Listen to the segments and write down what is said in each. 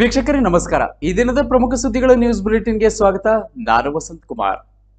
ವೀಕ್ಷಕರೇ ನಮಸ್ಕಾರ ಈ ದಿನದ ಪ್ರಮುಖ ಸುದ್ದಿಗಳ ನ್ಯೂಸ್ ಬುಲೆಟಿನ್ಗೆ ಸ್ವಾಗತ ನಾನು ವಸಂತ್ ಕುಮಾರ್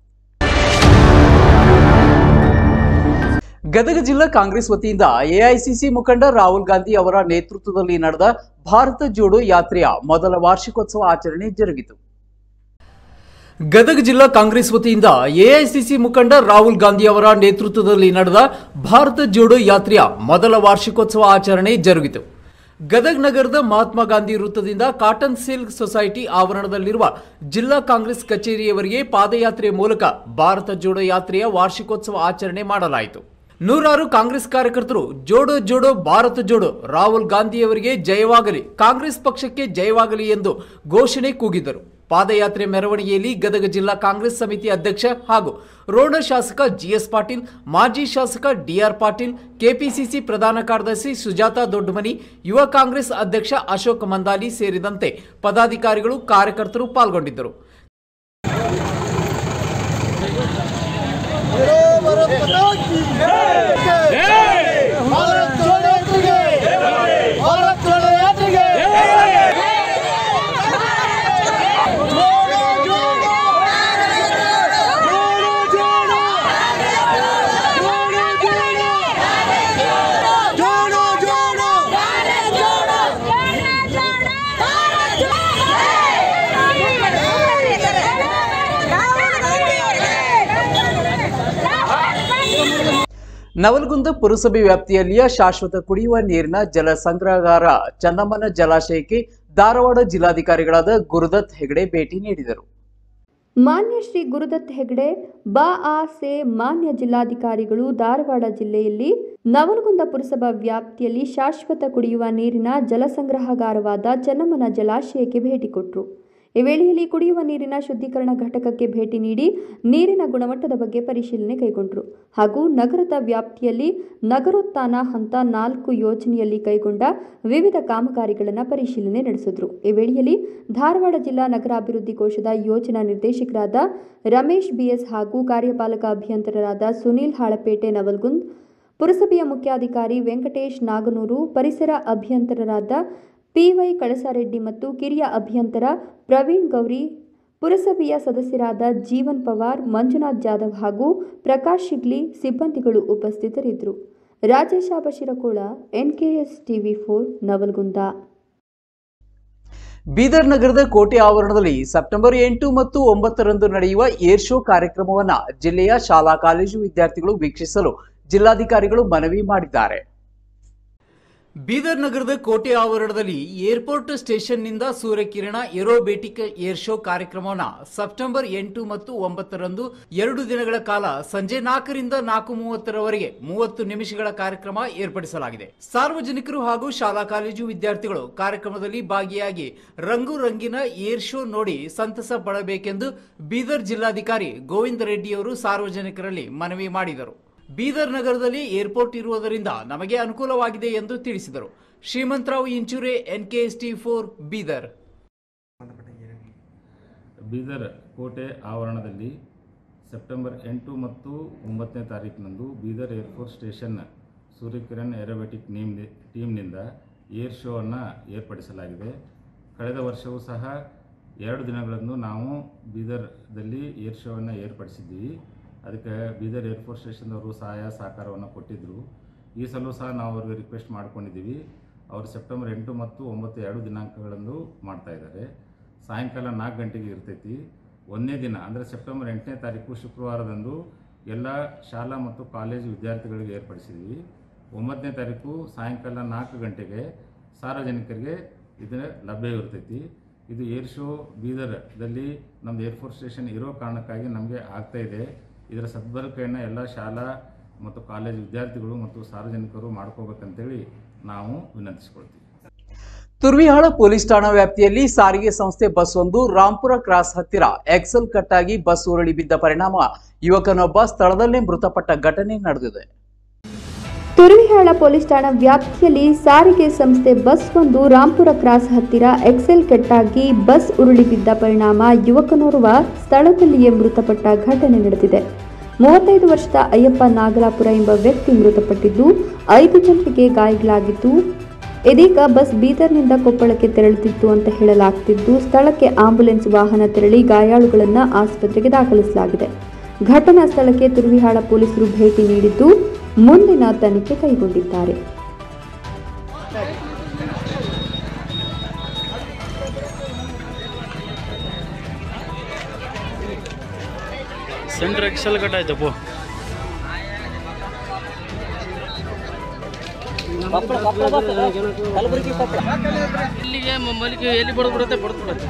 ಗದಗ ಜಿಲ್ಲಾ ಕಾಂಗ್ರೆಸ್ ವತಿಯಿಂದ ಎಐಸಿಸಿ ಮುಖಂಡ ರಾಹುಲ್ ಗಾಂಧಿ ಅವರ ನೇತೃತ್ವದಲ್ಲಿ ನಡೆದ ಭಾರತ ಜೋಡೋ ಯಾತ್ರೆಯ ಮೊದಲ ವಾರ್ಷಿಕೋತ್ಸವ ಆಚರಣೆ ಜರುಗಿತು ಗದಗ ಜಿಲ್ಲಾ ಕಾಂಗ್ರೆಸ್ ವತಿಯಿಂದ ಎಐಸಿಸಿ ಮುಖಂಡ ರಾಹುಲ್ ಗಾಂಧಿ ಅವರ ನೇತೃತ್ವದಲ್ಲಿ ನಡೆದ ಭಾರತ ಜೋಡೋ ಯಾತ್ರೆಯ ಮೊದಲ ವಾರ್ಷಿಕೋತ್ಸವ ಆಚರಣೆ ಜರುಗಿತು ಗದಗ್ ನಗರದ ಮಹಾತ್ಮ ಗಾಂಧಿ ವೃತ್ತದಿಂದ ಕಾಟನ್ ಸಿಲ್ಕ್ ಸೊಸೈಟಿ ಆವರಣದಲ್ಲಿರುವ ಜಿಲ್ಲಾ ಕಾಂಗ್ರೆಸ್ ಕಚೇರಿಯವರೆಗೆ ಪಾದಯಾತ್ರೆ ಮೂಲಕ ಭಾರತ ಜೋಡೋ ಯಾತ್ರೆಯ ವಾರ್ಷಿಕೋತ್ಸವ ಆಚರಣೆ ಮಾಡಲಾಯಿತು ನೂರಾರು ಕಾಂಗ್ರೆಸ್ ಕಾರ್ಯಕರ್ತರು ಜೋಡೋ ಜೋಡೋ ಭಾರತ ಜೋಡೋ ರಾಹುಲ್ ಗಾಂಧಿಯವರಿಗೆ ಜಯವಾಗಲಿ ಕಾಂಗ್ರೆಸ್ ಪಕ್ಷಕ್ಕೆ ಜಯವಾಗಲಿ ಎಂದು ಘೋಷಣೆ ಕೂಗಿದರು ಪಾದಯಾತ್ರೆ ಮೆರವಣಿಗೆಯಲ್ಲಿ ಗದಗ ಜಿಲ್ಲಾ ಕಾಂಗ್ರೆಸ್ ಸಮಿತಿ ಅಧ್ಯಕ್ಷ ಹಾಗೂ ರೋಣ ಶಾಸಕ ಜಿಎಸ್ ಪಾಟೀಲ್ ಮಾಜಿ ಶಾಸಕ ಡಿಆರ್ ಪಾಟೀಲ್ ಕೆಪಿಸಿಸಿ ಪ್ರಧಾನ ಕಾರ್ಯದರ್ಶಿ ಸುಜಾತ ದೊಡ್ಡಮನಿ ಯುವ ಕಾಂಗ್ರೆಸ್ ಅಧ್ಯಕ್ಷ ಅಶೋಕ್ ಮಂದಾಲಿ ಸೇರಿದಂತೆ ಪದಾಧಿಕಾರಿಗಳು ಕಾರ್ಯಕರ್ತರು ಪಾಲ್ಗೊಂಡಿದ್ದರು भारत माता की जय भारत जोड़ो यात्रिगे भारत जोड़ो यात्रिगे जोड़ो जोड़ो जोड़ो जोड़ो जोड़ो जोड़ो ನವಲಗುಂದ ಪುರಸಭೆ ವ್ಯಾಪ್ತಿಯಲ್ಲಿಯ ಶಾಶ್ವತ ಕುಡಿಯುವ ನೀರಿನ ಜಲ ಸಂಗ್ರಹಗಾರ ಚನ್ನಮ್ಮನ ಜಲಾಶಯಕ್ಕೆ ಧಾರವಾಡ ಜಿಲ್ಲಾಧಿಕಾರಿಗಳಾದ ಗುರುದತ್ ಹೆಗಡೆ ಭೇಟಿ ನೀಡಿದರು ಮಾನ್ಯ ಶ್ರೀ ಗುರುದತ್ ಹೆಗಡೆ ಬಾ ಆ ಸೆ ಮಾನ್ಯ ಜಿಲ್ಲಾಧಿಕಾರಿಗಳು ಧಾರವಾಡ ಜಿಲ್ಲೆಯಲ್ಲಿ ನವಲಗುಂದ ಪುರಸಭಾ ವ್ಯಾಪ್ತಿಯಲ್ಲಿ ಶಾಶ್ವತ ಕುಡಿಯುವ ನೀರಿನ ಜಲಸಂಗ್ರಹಗಾರವಾದ ಚೆನ್ನಮ್ಮನ ಜಲಾಶಯಕ್ಕೆ ಭೇಟಿ ಕೊಟ್ಟರು ಈ ವೇಳೆಯಲ್ಲಿ ಕುಡಿಯುವ ನೀರಿನ ಶುದ್ಧೀಕರಣ ಘಟಕಕ್ಕೆ ಭೇಟಿ ನೀಡಿ ನೀರಿನ ಗುಣಮಟ್ಟದ ಬಗ್ಗೆ ಪರಿಶೀಲನೆ ಕೈಗೊಂಡರು ಹಾಗೂ ನಗರದ ವ್ಯಾಪ್ತಿಯಲ್ಲಿ ನಗರೋತ್ಥಾನ ಹಂತ ನಾಲ್ಕು ಯೋಜನೆಯಲ್ಲಿ ಕೈಗೊಂಡ ವಿವಿಧ ಕಾಮಗಾರಿಗಳನ್ನು ಪರಿಶೀಲನೆ ನಡೆಸಿದ್ರು ಈ ವೇಳೆಯಲ್ಲಿ ಧಾರವಾಡ ಜಿಲ್ಲಾ ನಗರಾಭಿವೃದ್ಧಿ ಕೋಶದ ಯೋಜನಾ ನಿರ್ದೇಶಕರಾದ ರಮೇಶ್ ಬಿಎಸ್ ಹಾಗೂ ಕಾರ್ಯಪಾಲಕ ಅಭಿಯಂತರರಾದ ಸುನೀಲ್ ಹಾಳಪೇಟೆ ನವಲ್ಗುಂದ್ ಪುರಸಭೆಯ ಮುಖ್ಯಾಧಿಕಾರಿ ವೆಂಕಟೇಶ್ ನಾಗನೂರು ಪರಿಸರ ಅಭಿಯಂತರರಾದ ಪಿವೈ ಕಳಸಾರೆಡ್ಡಿ ಮತ್ತು ಕಿರಿಯ ಅಭಿಯಂತರ ಪ್ರವೀಣ್ ಗೌರಿ ಪುರಸಭೆಯ ಸದಸ್ಯರಾದ ಜೀವನ್ ಪವಾರ್ ಮಂಜುನಾಥ್ ಜಾಧವ್ ಹಾಗೂ ಪ್ರಕಾಶ್ ಶಿಗ್ಲಿ ಸಿಬ್ಬಂದಿಗಳು ಉಪಸ್ಥಿತರಿದ್ದರು Rajesh Basheerakola NKS TV four Navalgund Bidar ನಗರದ ಕೋಟೆ ಆವರಣದಲ್ಲಿ ಸೆಪ್ಟೆಂಬರ್ ಎಂಟು ಮತ್ತು ಒಂಬತ್ತರಂದು ನಡೆಯುವ ಏರ್ ಶೋ ಕಾರ್ಯಕ್ರಮವನ್ನು ಜಿಲ್ಲೆಯ ಶಾಲಾ ಕಾಲೇಜು ವಿದ್ಯಾರ್ಥಿಗಳು ವೀಕ್ಷಿಸಲು ಜಿಲ್ಲಾಧಿಕಾರಿಗಳು ಮನವಿ ಮಾಡಿದ್ದಾರೆ ಬೀದರ್ ನಗರದ ಕೋಟೆ ಆವರಣದಲ್ಲಿ ಏರ್ಪೋರ್ಟ್ ಸ್ಟೇಷನ್ನಿಂದ ಸೂರ್ಯಕಿರಣ ಏರೋಬೇಟಿಕ್ ಏರ್ ಶೋ ಕಾರ್ಯಕ್ರಮವನ್ನು ಸೆಪ್ಟೆಂಬರ್ ಎಂಟು ಮತ್ತು ಒಂಬತ್ತರಂದು ಎರಡು ದಿನಗಳ ಕಾಲ ಸಂಜೆ ನಾಲ್ಕರಿಂದ ನಾಲ್ಕು ಮೂವತ್ತರವರೆಗೆ ಮೂವತ್ತು ನಿಮಿಷಗಳ ಕಾರ್ಯಕ್ರಮ ಏರ್ಪಡಿಸಲಾಗಿದೆ ಸಾರ್ವಜನಿಕರು ಹಾಗೂ ಶಾಲಾ ಕಾಲೇಜು ವಿದ್ಯಾರ್ಥಿಗಳು ಕಾರ್ಯಕ್ರಮದಲ್ಲಿ ಭಾಗಿಯಾಗಿ ರಂಗು ರಂಗಿನ ಏರ್ ಶೋ ನೋಡಿ ಸಂತಸ ಪಡಬೇಕೆಂದು ಬೀದರ್ ಜಿಲ್ಲಾಧಿಕಾರಿ ಗೋವಿಂದ ರೆಡ್ಡಿಯವರು ಸಾರ್ವಜನಿಕರಲ್ಲಿ ಮನವಿ ಮಾಡಿದರು ಬೀದರ್ ನಗರದಲ್ಲಿ ಏರ್ಪೋರ್ಟ್ ಇರುವುದರಿಂದ ನಮಗೆ ಅನುಕೂಲವಾಗಿದೆ ಎಂದು ತಿಳಿಸಿದರು ಶ್ರೀಮಂತರಾವ್ ಇಂಚೂರೆ ಎನ್ಕೆಎಸ್ಟಿ ಫೋರ್ ಬೀದರ್ ಬೀದರ್ ಕೋಟೆ ಆವರಣದಲ್ಲಿ ಸೆಪ್ಟೆಂಬರ್ ಎಂಟು ಮತ್ತು ಒಂಬತ್ತನೇ ತಾರೀಕಿನಂದು Bidar air force station Suryakiran aerobatic ನೀಮ್ ಟೀಮ್ನಿಂದ ಏರ್ ಶೋವನ್ನು ಏರ್ಪಡಿಸಲಾಗಿದೆ ಕಳೆದ ವರ್ಷವೂ ಸಹ ಎರಡು ದಿನಗಳನ್ನು ನಾವು ಬೀದರ್ದಲ್ಲಿ ಏರ್ ಶೋವನ್ನು ಏರ್ಪಡಿಸಿದ್ದೀವಿ ಅದಕ್ಕೆ ಬೀದರ್ ಏರ್ಫೋರ್ಸ್ ಸ್ಟೇಷನ್ದವರು ಸಹಾಯ ಸಹಕಾರವನ್ನು ಕೊಟ್ಟಿದ್ದರು ಈ ಸಲ ಸಹ ನಾವು ಅವ್ರಿಗೆ ರಿಕ್ವೆಸ್ಟ್ ಮಾಡ್ಕೊಂಡಿದ್ದೀವಿ ಅವರು ಸೆಪ್ಟೆಂಬರ್ ಎಂಟು ಮತ್ತು ಒಂಬತ್ತು ಎರಡು ದಿನಾಂಕಗಳನ್ನು ಮಾಡ್ತಾ ಇದ್ದಾರೆ ಸಾಯಂಕಾಲ ನಾಲ್ಕು ಗಂಟೆಗೆ ಇರ್ತೈತಿ ಒಂದನೇ ದಿನ ಅಂದರೆ ಸೆಪ್ಟೆಂಬರ್ ಎಂಟನೇ ತಾರೀಕು ಶುಕ್ರವಾರದಂದು ಎಲ್ಲ ಶಾಲಾ ಮತ್ತು ಕಾಲೇಜು ವಿದ್ಯಾರ್ಥಿಗಳಿಗೆ ಏರ್ಪಡಿಸಿದ್ವಿ ಒಂಬತ್ತನೇ ತಾರೀಕು ಸಾಯಂಕಾಲ ನಾಲ್ಕು ಗಂಟೆಗೆ ಸಾರ್ವಜನಿಕರಿಗೆ ಇದರ ಲಭ್ಯವಿರ್ತೈತಿ ಇದು ಏರ್ ಶೋ ಬೀದರ್ದಲ್ಲಿ ನಮ್ಮದು ಏರ್ಫೋರ್ಸ್ ಸ್ಟೇಷನ್ ಇರೋ ಕಾರಣಕ್ಕಾಗಿ ನಮಗೆ ಆಗ್ತಾ ಇದೆ ಇದರ ಸದ್ಬಳಕೆಯನ್ನು ಎಲ್ಲ ಶಾಲಾ ಮತ್ತು ಕಾಲೇಜು ವಿದ್ಯಾರ್ಥಿಗಳು ಮತ್ತು ಸಾರ್ವಜನಿಕರು ಮಾಡ್ಕೋಬೇಕಂತೇಳಿ ನಾವು ವಿನಂತಿಸ್ಕೊಳ್ತೀವಿ ತುರ್ವಿಹಾಳ ಪೊಲೀಸ್ ಠಾಣಾ ವ್ಯಾಪ್ತಿಯಲ್ಲಿ ಸಾರಿಗೆ ಸಂಸ್ಥೆ ಬಸ್ ಒಂದು ರಾಂಪುರ ಕ್ರಾಸ್ ಹತ್ತಿರ ಎಕ್ಸಲ್ ಕಟ್ಟಾಗಿ ಬಸ್ ಉರುಳಿ ಬಿದ್ದ ಪರಿಣಾಮ ಯುವಕನೊಬ್ಬ ಸ್ಥಳದಲ್ಲೇ ಮೃತಪಟ್ಟ ಘಟನೆ ನಡೆದಿದೆ ತುರುವಿಹಾಳ ಪೊಲೀಸ್ ಠಾಣಾ ವ್ಯಾಪ್ತಿಯಲ್ಲಿ ಸಾರಿಗೆ ಸಂಸ್ಥೆ ಬಸ್ ಒಂದು ರಾಂಪುರ ಕ್ರಾಸ್ ಹತ್ತಿರ ಎಕ್ಸೆಲ್ ಕೆಟ್ಟಾಗಿ ಬಸ್ ಉರುಳಿ ಬಿದ್ದ ಪರಿಣಾಮ ಯುವಕನೋರ್ವ ಸ್ಥಳದಲ್ಲಿಯೇ ಮೃತಪಟ್ಟ ಘಟನೆ ನಡೆದಿದೆ ಮೂವತ್ತೈದು ವರ್ಷದ ಅಯ್ಯಪ್ಪ ನಾಗಲಾಪುರ ಎಂಬ ವ್ಯಕ್ತಿ ಮೃತಪಟ್ಟಿದ್ದು ಐದು ಜನರಿಗೆ ಗಾಯಗಳಾಗಿದ್ದು ಇದೀಗ ಬಸ್ ಬೀದರ್ನಿಂದ ಕೊಪ್ಪಳಕ್ಕೆ ತೆರಳುತ್ತಿತ್ತು ಅಂತ ಹೇಳಲಾಗ್ತಿದ್ದು ಸ್ಥಳಕ್ಕೆ ಆಂಬ್ಯುಲೆನ್ಸ್ ವಾಹನ ತೆರಳಿ ಗಾಯಾಳುಗಳನ್ನು ಆಸ್ಪತ್ರೆಗೆ ದಾಖಲಿಸಲಾಗಿದೆ ಘಟನಾ ಸ್ಥಳಕ್ಕೆ ತುರುವಿಹಾಳ ಪೊಲೀಸರು ಭೇಟಿ ನೀಡಿದ್ದು ಮುಂದಿನ ತನಿಖೆ ಕೈಗೊಂಡಿದ್ದಾರೆ ಸೆಂಟ್ರ್ ಎಕ್ಸೆಲ್ ಕಟ್ಟಾಯ್ತಪ್ಪು ಇಲ್ಲಿಗೆ ಮ- ಮಲ್ಲಿಗೆ ಎಲ್ಲಿ ಬಡದು ಬಿಡುತ್ತೆ ಬಡದು ಬಿಡುತ್ತೆ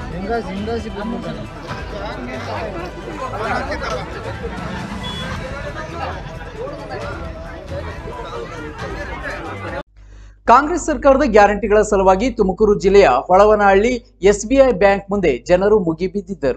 ಕಾಂಗ್ರೆಸ್ ಸರ್ಕಾರದ ಗ್ಯಾರಂಟಿಗಳ ಸಲುವಾಗಿ ತುಮಕೂರು ಜಿಲ್ಲೆಯ ಹೊಳವನಹಳ್ಳಿ ಎಸ್ಬಿಐ ಬ್ಯಾಂಕ್ ಮುಂದೆ ಜನರು ಮುಗಿಬಿದ್ದಿದ್ದರು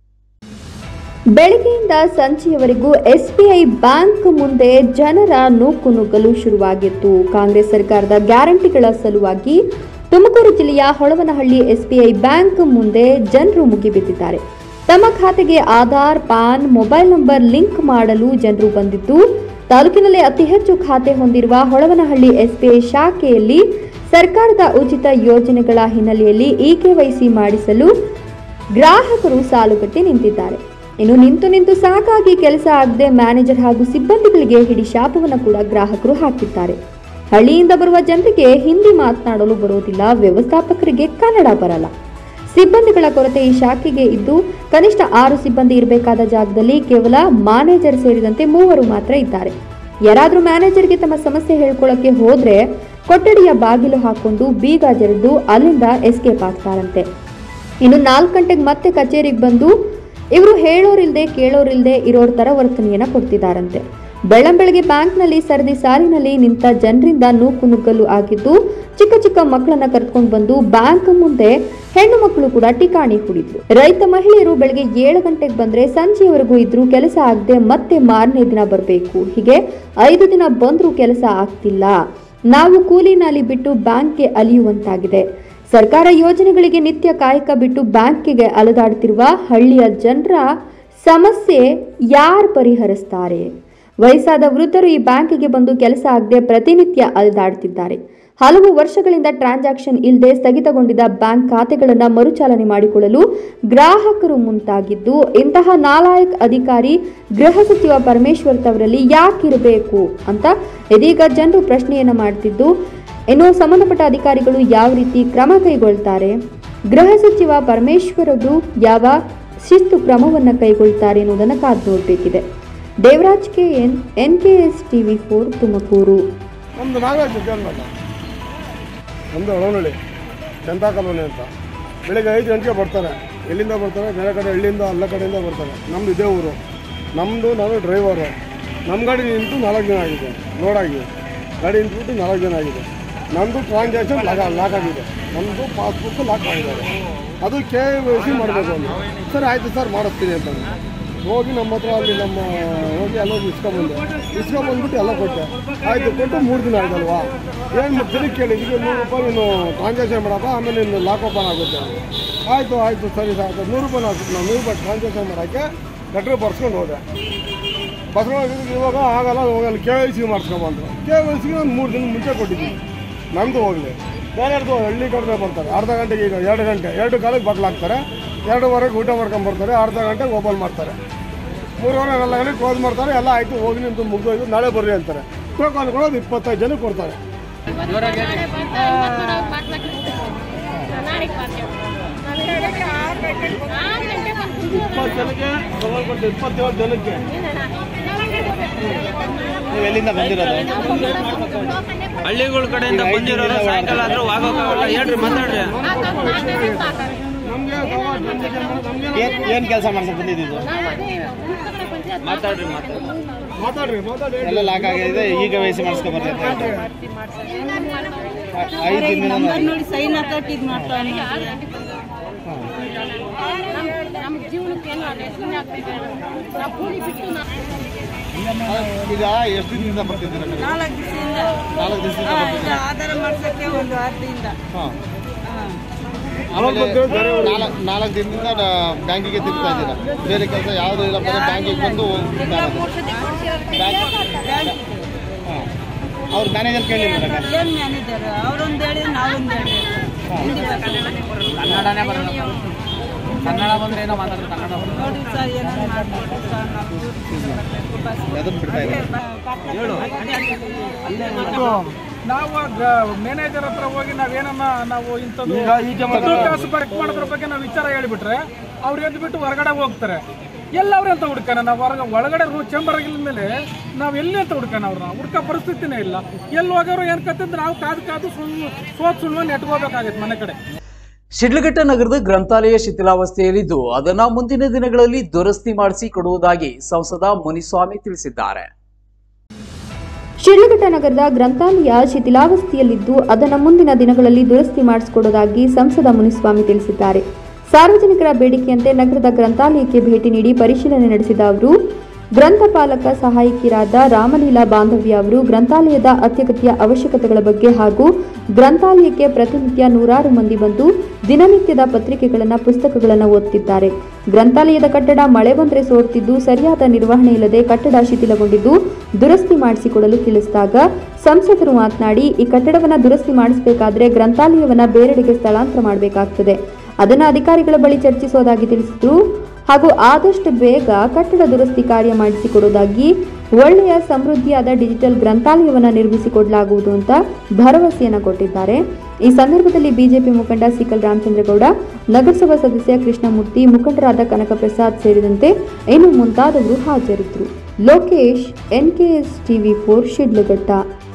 ಬೆಳಗ್ಗೆಯಿಂದ ಸಂಜೆಯವರೆಗೂ ಎಸ್ಬಿಐ ಬ್ಯಾಂಕ್ ಮುಂದೆ ಜನರ ನೂಕು ನುಗ್ಗಲು ಶುರುವಾಗಿತ್ತು ಕಾಂಗ್ರೆಸ್ ಸರ್ಕಾರದ ಗ್ಯಾರಂಟಿಗಳ ಸಲುವಾಗಿ ತುಮಕೂರು ಜಿಲ್ಲೆಯ ಹೊಳವನಹಳ್ಳಿ ಎಸ್ಬಿಐ ಬ್ಯಾಂಕ್ ಮುಂದೆ ಜನರು ಮುಗಿಬಿದ್ದಿದ್ದಾರೆ ತಮ್ಮ ಖಾತೆಗೆ Aadhaar PAN mobile number link ಮಾಡಲು ಜನರು ಬಂದಿದ್ದು ತಾಲೂಕಿನಲ್ಲಿ ಅತಿ ಹೆಚ್ಚು ಖಾತೆ ಹೊಂದಿರುವ ಹೊಳವನಹಳ್ಳಿ ಎಸ್ಬಿಐ ಶಾಖೆಯಲ್ಲಿ ಸರ್ಕಾರದ ಉಚಿತ ಯೋಜನೆಗಳ ಹಿನ್ನೆಲೆಯಲ್ಲಿ ಇಕೆವೈಸಿ ಮಾಡಿಸಲು ಗ್ರಾಹಕರು ಸಾಲುಗಟ್ಟಿ ನಿಂತಿದ್ದಾರೆ ಇನ್ನು ನಿಂತು ನಿಂತು ಸಾಕಾಗಿ ಕೆಲಸ ಆಗದೆ ಮ್ಯಾನೇಜರ್ ಹಾಗೂ ಸಿಬ್ಬಂದಿಗಳಿಗೆ ಹಿಡಿ ಶಾಪವನ್ನು ಕೂಡ ಗ್ರಾಹಕರು ಹಾಕಿದ್ದಾರೆ ಹಳ್ಳಿಯಿಂದ ಬರುವ ಜನರಿಗೆ ಹಿಂದಿ ಮಾತನಾಡಲು ಬರೋದಿಲ್ಲ ವ್ಯವಸ್ಥಾಪಕರಿಗೆ ಕನ್ನಡ ಬರಲ್ಲ ಸಿಬ್ಬಂದಿಗಳ ಕೊರತೆ ಈ ಶಾಖೆಗೆ ಇದ್ದು ಕನಿಷ್ಠ ಆರು ಸಿಬ್ಬಂದಿ ಇರಬೇಕಾದ ಜಾಗದಲ್ಲಿ ಕೇವಲ ಮ್ಯಾನೇಜರ್ ಸೇರಿದಂತೆ ಮೂವರು ಮಾತ್ರ ಇದ್ದಾರೆ ಯಾರಾದ್ರೂ ಮ್ಯಾನೇಜರ್ಗೆ ತಮ್ಮ ಸಮಸ್ಯೆ ಹೇಳ್ಕೊಳ್ಳೋಕೆ ಹೋದ್ರೆ ಕೊಠಡಿಯ ಬಾಗಿಲು ಹಾಕೊಂಡು ಬೀಗ ಜರಿದು ಅಲ್ಲಿಂದ ಎಸ್ಕೇಪ್ ಆಗ್ತಾರಂತೆ ಇನ್ನು ನಾಲ್ಕು ಗಂಟೆಗೆ ಮತ್ತೆ ಕಚೇರಿಗೆ ಬಂದು ಇವರು ಹೇಳೋರಿಲ್ದೆ ಕೇಳೋರಿಲ್ದೆ ಇರೋರ್ ತರ ವರ್ತನೆಯನ್ನ ಕೊಡ್ತಿದ್ದಾರಂತೆ ಬೆಳ್ಳಂಬೆಳಗ್ಗೆ ಬ್ಯಾಂಕ್ನಲ್ಲಿ ಸರದಿ ಸಾಲಿನಲ್ಲಿ ನಿಂತ ಜನರಿಂದ ನೂಕು ನುಗ್ಗಲು ಆಗಿದ್ದು ಚಿಕ್ಕ ಚಿಕ್ಕ ಮಕ್ಕಳನ್ನ ಕರೆದುಕೊಂಡು ಬಂದು ಬ್ಯಾಂಕ್ ಮುಂದೆ ಹೆಣ್ಣು ಮಕ್ಕಳು ಕೂಡ ಟಿಕಾಣಿ ಹೂಡಿದ್ರು ರೈತ ಮಹಿಳೆಯರು ಬೆಳಗ್ಗೆ ಏಳು ಗಂಟೆಗೆ ಬಂದ್ರೆ ಸಂಜೆಯವರೆಗೂ ಇದ್ರು ಕೆಲಸ ಆಗದೆ ಮತ್ತೆ ಮಾರನೇ ದಿನ ಬರಬೇಕು ಹೀಗೆ ಐದು ದಿನ ಬಂದ್ರೂ ಕೆಲಸ ಆಗ್ತಿಲ್ಲ ನಾವು ಕೂಲಿ ನಾಲಿ ಬಿಟ್ಟು ಬ್ಯಾಂಕ್ಗೆ ಅಲಿಯುವಂತಾಗಿದೆ ಸರ್ಕಾರ ಯೋಜನೆಗಳಿಗೆ ನಿತ್ಯ ಕಾಯಕ ಬಿಟ್ಟು ಬ್ಯಾಂಕಿಗೆ ಅಲೆದಾಡ್ತಿರುವ ಹಳ್ಳಿಯ ಜನರ ಸಮಸ್ಯೆ ಯಾರು ಪರಿಹರಿಸ್ತಾರೆ ವಯಸ್ಸಾದ ವೃದ್ಧರು ಈ ಬ್ಯಾಂಕಿಗೆ ಬಂದು ಕೆಲಸ ಆಗದೆ ಪ್ರತಿನಿತ್ಯ ಅಲೆದಾಡ್ತಿದ್ದಾರೆ ಹಲವು ವರ್ಷಗಳಿಂದ ಟ್ರಾನ್ಸಾಕ್ಷನ್ ಇಲ್ಲದೆ ಸ್ಥಗಿತಗೊಂಡಿದ್ದ ಬ್ಯಾಂಕ್ ಖಾತೆಗಳನ್ನು ಮರುಚಾಲನೆ ಮಾಡಿಕೊಳ್ಳಲು ಗ್ರಾಹಕರು ಮುಂತಾಗಿದ್ದು ಇಂತಹ ನಾಲಾಯಕ್ ಅಧಿಕಾರಿ ಗೃಹ ಸಚಿವ ಪರಮೇಶ್ವರ್ ತವರಲ್ಲಿ ಯಾಕಿರಬೇಕು ಅಂತ ಇದೀಗ ಜನರು ಪ್ರಶ್ನೆಯನ್ನ ಮಾಡ್ತಿದ್ದು ಇನ್ನು ಸಂಬಂಧಪಟ್ಟ ಅಧಿಕಾರಿಗಳು ಯಾವ ರೀತಿ ಕ್ರಮ ಕೈಗೊಳ್ತಾರೆ ಗೃಹ ಸಚಿವ ಪರಮೇಶ್ವರ್ ಅವರು ಯಾವ ಶಿಸ್ತು ಕ್ರಮವನ್ನು ಕೈಗೊಳ್ತಾರೆ ಎನ್ನುವುದನ್ನು ಕಾದು ನೋಡಬೇಕಿದೆ Devaraj K N N K S TV four Tumakuru ನಮ್ದು ನಾಗರಾಜ್ ಜನ್ಮಲ್ಲ ನಮ್ಮದು ಒಳನಳ್ಳಿ ಜನತಾ ಕಾಲೋನಿ ಅಂತ ಬೆಳಿಗ್ಗೆ ಐದು ಗಂಟೆಗೆ ಬರ್ತಾರೆ ಎಲ್ಲಿಂದ ಬರ್ತಾರೆ ಬೇರೆ ಕಡೆ ಹಳ್ಳಿಯಿಂದ ಎಲ್ಲ ಕಡೆಯಿಂದ ಬರ್ತಾರೆ ನಮ್ಮದು ಇದೇ ಊರು ನಮ್ಮದು ನಾನು ಡ್ರೈವರು ನಮ್ಮ ಗಾಡಿ ನಿಂತು ನಾಲ್ಕು ದಿನ ಆಗಿದೆ ಲೋಡಾಗಿ ಗಾಡಿ ನಿಂತ್ಬಿಟ್ಟು ನಾಲ್ಕು ದಿನ ಆಗಿದೆ ನಮ್ಮದು ಟ್ರಾನ್ಸಾಕ್ಷನ್ ಲಾಕ್ ಲಾಕ್ ಆಗಿದೆ ನಮ್ಮದು ಪಾಸ್ಬುಕ್ ಲಾಕ್ ಮಾಡಿದ್ದಾರೆ ಅದು ಕೆ ವೈ ಸಿ ಮಾಡಬೇಕು ಅಂತ ಸರ್ ಆಯಿತು ಸರ್ ಮಾಡಿಸ್ತೀನಿ ಅಂತ ಹೋಗಿ ನಮ್ಮ ಹತ್ರ ಅಲ್ಲಿ ನಮ್ಮ ಹೋಗಿ ಎಲ್ಲ ಇಸ್ಕೊಂಬಂದೆ ಇಸ್ಕೊಂಬಂದ್ಬಿಟ್ಟು ಎಲ್ಲ ಕೊಟ್ಟೆ ಆಯಿತು ಕೊಟ್ಟು ಮೂರು ದಿನ ಆಯ್ತಲ್ವಾ ಏನು ಮತ್ತೆ ದಿನಕ್ಕೆ ಕೇಳಿ ಈಗ ನೂರು ರೂಪಾಯಿ ನೀನು ಟ್ರಾನ್ಸಾಕ್ಷನ್ ಮಾಡಪ್ಪ ಆಮೇಲೆ ನೀನು ಲಾಕ್ ಓಪನ್ ಆಗುತ್ತೆ ಆಯಿತು ಆಯಿತು ಸರಿ ಸರ್ ಆಯ್ತು ನೂರು ರೂಪಾಯಿ ಹಾಕ್ಬಿಟ್ಟು ನಾನು ನೂರು ರೂಪಾಯಿ ಟ್ರಾನ್ಸಾಕ್ಷನ್ ಮಾಡೋಕ್ಕೆ ಲೆಟ್ರ್ ಬರ್ಸ್ಕೊಂಡು ಹೋದೆ ಬರ್ಸ್ಕೊಂಡು ಹೋಗಿದ್ದು ಇವಾಗ ಆಗಲ್ಲ ಹೋಗಲ್ಲ ಕೆ ವೈ ಸಿ ಮಾಡಿಸ್ಕೊಂಬಂದ್ರು ಕೆ ವೈ ಸಿಗೆ ಒಂದು ಮೂರು ದಿನ ಮುಂಚೆ ಕೊಟ್ಟಿದ್ದೀನಿ ನಮ್ಮದು ಹೋಗಲಿ ಬೇರೆಯವ್ರದ್ದು ಹಳ್ಳಿ ಕಡೆ ಬರ್ತಾರೆ ಅರ್ಧ ಗಂಟೆಗೆ ಈಗ ಎರಡು ಗಂಟೆ ಎರಡು ಕಾಲಕ್ಕೆ ಬಾಗ್ಲಾಕ್ತಾರೆ ಎರಡೂವರೆಗೆ ಊಟ ಮಾಡ್ಕೊಂಡು ಬರ್ತಾರೆ ಅರ್ಧ ಗಂಟೆಗೆ ಓಪನ್ ಮಾಡ್ತಾರೆ ಮೂರುವರೆ ನಾಲ್ಕು ಗಂಟೆಗೆ ಕ್ಲೋಸ್ ಮಾಡ್ತಾರೆ ಎಲ್ಲ ಆಯಿತು ಹೋಗಿ ನಿಂತು ಮುಗಿದೋಯ್ತು ನಾಳೆ ಬರ್ರಿ ಅಂತಾರೆ ಟೋಕನ್ ಕೊಡೋದು ಇಪ್ಪತ್ತೈದು ಜನಕ್ಕೆ ಕೊಡ್ತಾರೆ ಇಪ್ಪತ್ತು ಜನಕ್ಕೆ ಟೋಕನ್ ಕೊಡ್ತೀವಿ ಇಪ್ಪತ್ತೇಳು ಜನಕ್ಕೆ ನೀವು ಎಲ್ಲಿಂದ ಬಂದಿರೋದು ಹಳ್ಳಿಗಳ ಕಡೆಯಿಂದ ಬಂದಿರೋರು ಸಾಯಂಕಾಲ ಆದ್ರೂ ಆಗೋಕ್ಕಾಗಲ್ಲ ಹೇಳ್ರಿ ಮಾತಾಡ್ರಿ ನಮಗೆ ನಮಗೆ ಏನ್ ಏನ್ ಕೆಲಸ ಮಾಡ್ಸಕ್ ಬಂದಿದ್ದು ಮಾತಾಡ್ರಿ ಮಾತಾಡ್ರಿ ಮಾತಾಡ್ರಿ ಮಾತಾಡಿ ಎಲ್ಲ ಲಾಕ್ ಆಗಿದೆ ಈಗ ವಯಸ್ಸು ಮಾಡಿಸ್ಕೊಂಡ್ ಬರ್ರಿ ಅಂತ ಹೇಳ್ತಾರೆ. ಐದು ದಿನ ನೋಡಿ ಸೈನ್ ಹಾಕಕ್ಕೆ ಇದು ಮಾಡ್ತಾನೆ ನಮ್ಮ ಜೀವನಕ್ಕೆ ಏನು ನೆಚ್ಚಿನ ಆಗ್ತಿದೆ ನಾವು ಕೂಲಿ ಬಿಟ್ಟು ನಾವು ಈಗ ಎಷ್ಟು ದಿನದಿಂದ ಬರ್ತಿದ್ದೀರಾ ಕಡೆ? ನಾಲ್ಕು ದಿವಸದಿಂದ ನಾಲ್ಕು ದಿವಸದಿಂದ ಬರ್ತಿದ್ದೀರಾ ಆಧಾರ ಮಾಡ್ಸಕ್ಕೆ ಒಂದು ವಾರದಿಂದ ಹಾಂ ಹಾ. ಆಮೇಲೆ ನಾಲ್ಕು ನಾಲ್ಕು ದಿನದಿಂದ ಡ- ಬ್ಯಾಂಕಿಗೆ ತಿರ್ತಾ ಇದ್ದೀರಾ ಬೇರೆ ಕೆಲಸ ಯಾವುದೂ ಇಲ್ಲ ಬರೀ ಬ್ಯಾಂಕಿಗೆ ಬಂದು ಹೋಗ್ತಾ ಇರೋದು. ಬ್ಯಾಂಕ್- ಹಾಂ. ಅವ್ರ ಮ್ಯಾನೇಜರ್ ಕೇಳಿಲ್ಲ ಏನ್ ಮ್ಯಾನೇಜರ್ ಅವ್ರೊಂದ್ ಹೇಳಿ ನಾವೊಂದ್ ಹೇಳಿ ಹಿಂದಿ ಭಾಷೆ. ಕನ್ನಡ ಬಂದ್ರೆ ಏನೋ ಮಾತಾಡ್ತಾರೆ ಕನ್ನಡ ನೋಡಿ ಸರ್ ಏನಾದ್ರು ಮಾಡ್ಬೇಕು ಸರ್ ನಾವು ಅದನ್ನ ಬಿಡ್ತಾ ಇಲ್ಲ ನಾವು ಮ್ಯಾನೇಜರ್ ಹತ್ರ ಹೋಗಿ ನಾವೇನನ್ನ ನಾವು ಇಂಥದ್ದು ಹತ್ತು ಕಾಸು ಕರೆಕ್ಟ್ ಮಾಡೋದ್ರ ಬಗ್ಗೆ ನಾವು ವಿಚಾರ ಹೇಳಿಬಿಟ್ರೆ ಅವ್ರು ಎದ್ದು ಬಿಟ್ಟು ಹೊರಗಡೆ ಹೋಗ್ತಾರೆ ಎಲ್ಲವ್ರೆ ಅಂತ ಹುಡ್ಕಾನ ನಾವು ಹೊರಗ ಒಳಗಡೆ ರೂ ಚೇಂಬರ್ ಆಗಿಲ್ಲ ಮೇಲೆ ನಾವು ಎಲ್ಲಿ ಅಂತ ಹುಡ್ಕಾನ ಅವ್ರನ್ನ ಹುಡ್ಕೋ ಪರಿಸ್ಥಿತಿನೇ ಇಲ್ಲ ಎಲ್ಲಿ ಹೋಗೋರು ಏನು ಕತ್ತಿದ್ರೆ ನಾವು ಕಾದು ಕಾದು ಸುಳ್ಳು ಸೋತ್ ಸುಳ್ಳು ನೆಟ್ಕೋಬೇಕಾಗೈತೆ ಮನೆ ಕಡೆ ಶಿಡ್ಲಘಟ್ಟ ನಗರದ ಗ್ರಂಥಾಲಯ ಶಿಥಿಲಾವಸ್ಥೆಯಲ್ಲಿದ್ದು ಅದನ್ನ ಮುಂದಿನ ದಿನಗಳಲ್ಲಿ ದುರಸ್ತಿ ಮಾಡಿಸಿ ಕೊಡುವುದಾಗಿ ಸಂಸದ ಮುನಿಸ್ವಾಮಿ ತಿಳಿಸಿದ್ದಾರೆ ಶಿಡ್ಲಘಟ್ಟ ನಗರದ ಗ್ರಂಥಾಲಯ ಶಿಥಿಲಾವಸ್ಥೆಯಲ್ಲಿದ್ದು ಅದನ್ನು ಮುಂದಿನ ದಿನಗಳಲ್ಲಿ ದುರಸ್ತಿ ಮಾಡಿಸಿಕೊಡುವುದಾಗಿ ಸಂಸದ ಮುನಿಸ್ವಾಮಿ ತಿಳಿಸಿದ್ದಾರೆ ಸಾರ್ವಜನಿಕರ ಬೇಡಿಕೆಯಂತೆ ನಗರದ ಗ್ರಂಥಾಲಯಕ್ಕೆ ಭೇಟಿ ನೀಡಿ ಪರಿಶೀಲನೆ ನಡೆಸಿದ ಅವರು ಗ್ರಂಥಪಾಲಕ ಸಹಾಯಕಿಯರಾದ ರಾಮಲೀಲಾ ಬಾಂಧವ್ಯ ಅವರು ಗ್ರಂಥಾಲಯದ ಅತ್ಯಗತ್ಯ ಅವಶ್ಯಕತೆಗಳ ಬಗ್ಗೆ ಹಾಗೂ ಗ್ರಂಥಾಲಯಕ್ಕೆ ಪ್ರತಿನಿತ್ಯ ನೂರಾರು ಮಂದಿ ಬಂದು ದಿನನಿತ್ಯದ ಪತ್ರಿಕೆಗಳನ್ನು ಪುಸ್ತಕಗಳನ್ನು ಓದುತ್ತಿದ್ದಾರೆ ಗ್ರಂಥಾಲಯದ ಕಟ್ಟಡ ಮಳೆ ಬಂದರೆ ಸೋರುತ್ತಿದ್ದು ಸರಿಯಾದ ನಿರ್ವಹಣೆ ಇಲ್ಲದೆ ಕಟ್ಟಡ ಶಿಥಿಲಗೊಂಡಿದ್ದು ದುರಸ್ತಿ ಮಾಡಿಸಿಕೊಡಲು ತಿಳಿಸಿದಾಗ ಸಂಸದರು ಮಾತನಾಡಿ ಈ ಕಟ್ಟಡವನ್ನು ದುರಸ್ತಿ ಮಾಡಿಸಬೇಕಾದ್ರೆ ಗ್ರಂಥಾಲಯವನ್ನು ಬೇರೆಡೆಗೆ ಸ್ಥಳಾಂತರ ಮಾಡಬೇಕಾಗ್ತದೆ ಅದನ್ನು ಅಧಿಕಾರಿಗಳ ಬಳಿ ಚರ್ಚಿಸೋದಾಗಿ ತಿಳಿಸಿದ್ರು ಹಾಗೂ ಆದಷ್ಟು ಬೇಗ ಕಟ್ಟಡ ದುರಸ್ತಿ ಕಾರ್ಯ ಮಾಡಿಸಿಕೊಡುವುದಾಗಿ ಒಳ್ಳೆಯ ಸಮೃದ್ಧಿಯಾದ ಡಿಜಿಟಲ್ ಗ್ರಂಥಾಲಯವನ್ನು ನಿರ್ಮಿಸಿಕೊಡಲಾಗುವುದು ಅಂತ ಭರವಸೆಯನ್ನು ಕೊಟ್ಟಿದ್ದಾರೆ ಈ ಸಂದರ್ಭದಲ್ಲಿ ಬಿಜೆಪಿ ಮುಖಂಡ ಸಿಕಲ್ ರಾಮಚಂದ್ರಗೌಡ ನಗರಸಭಾ ಸದಸ್ಯ ಕೃಷ್ಣಮೂರ್ತಿ ಮುಖಂಡರಾದ ಕನಕಪ್ರಸಾದ್ ಸೇರಿದಂತೆ ಇನ್ನು ಮುಂತಾದವರು ಹಾಜರಿದ್ದರು Lokesh NKS TV four Shidlaghatta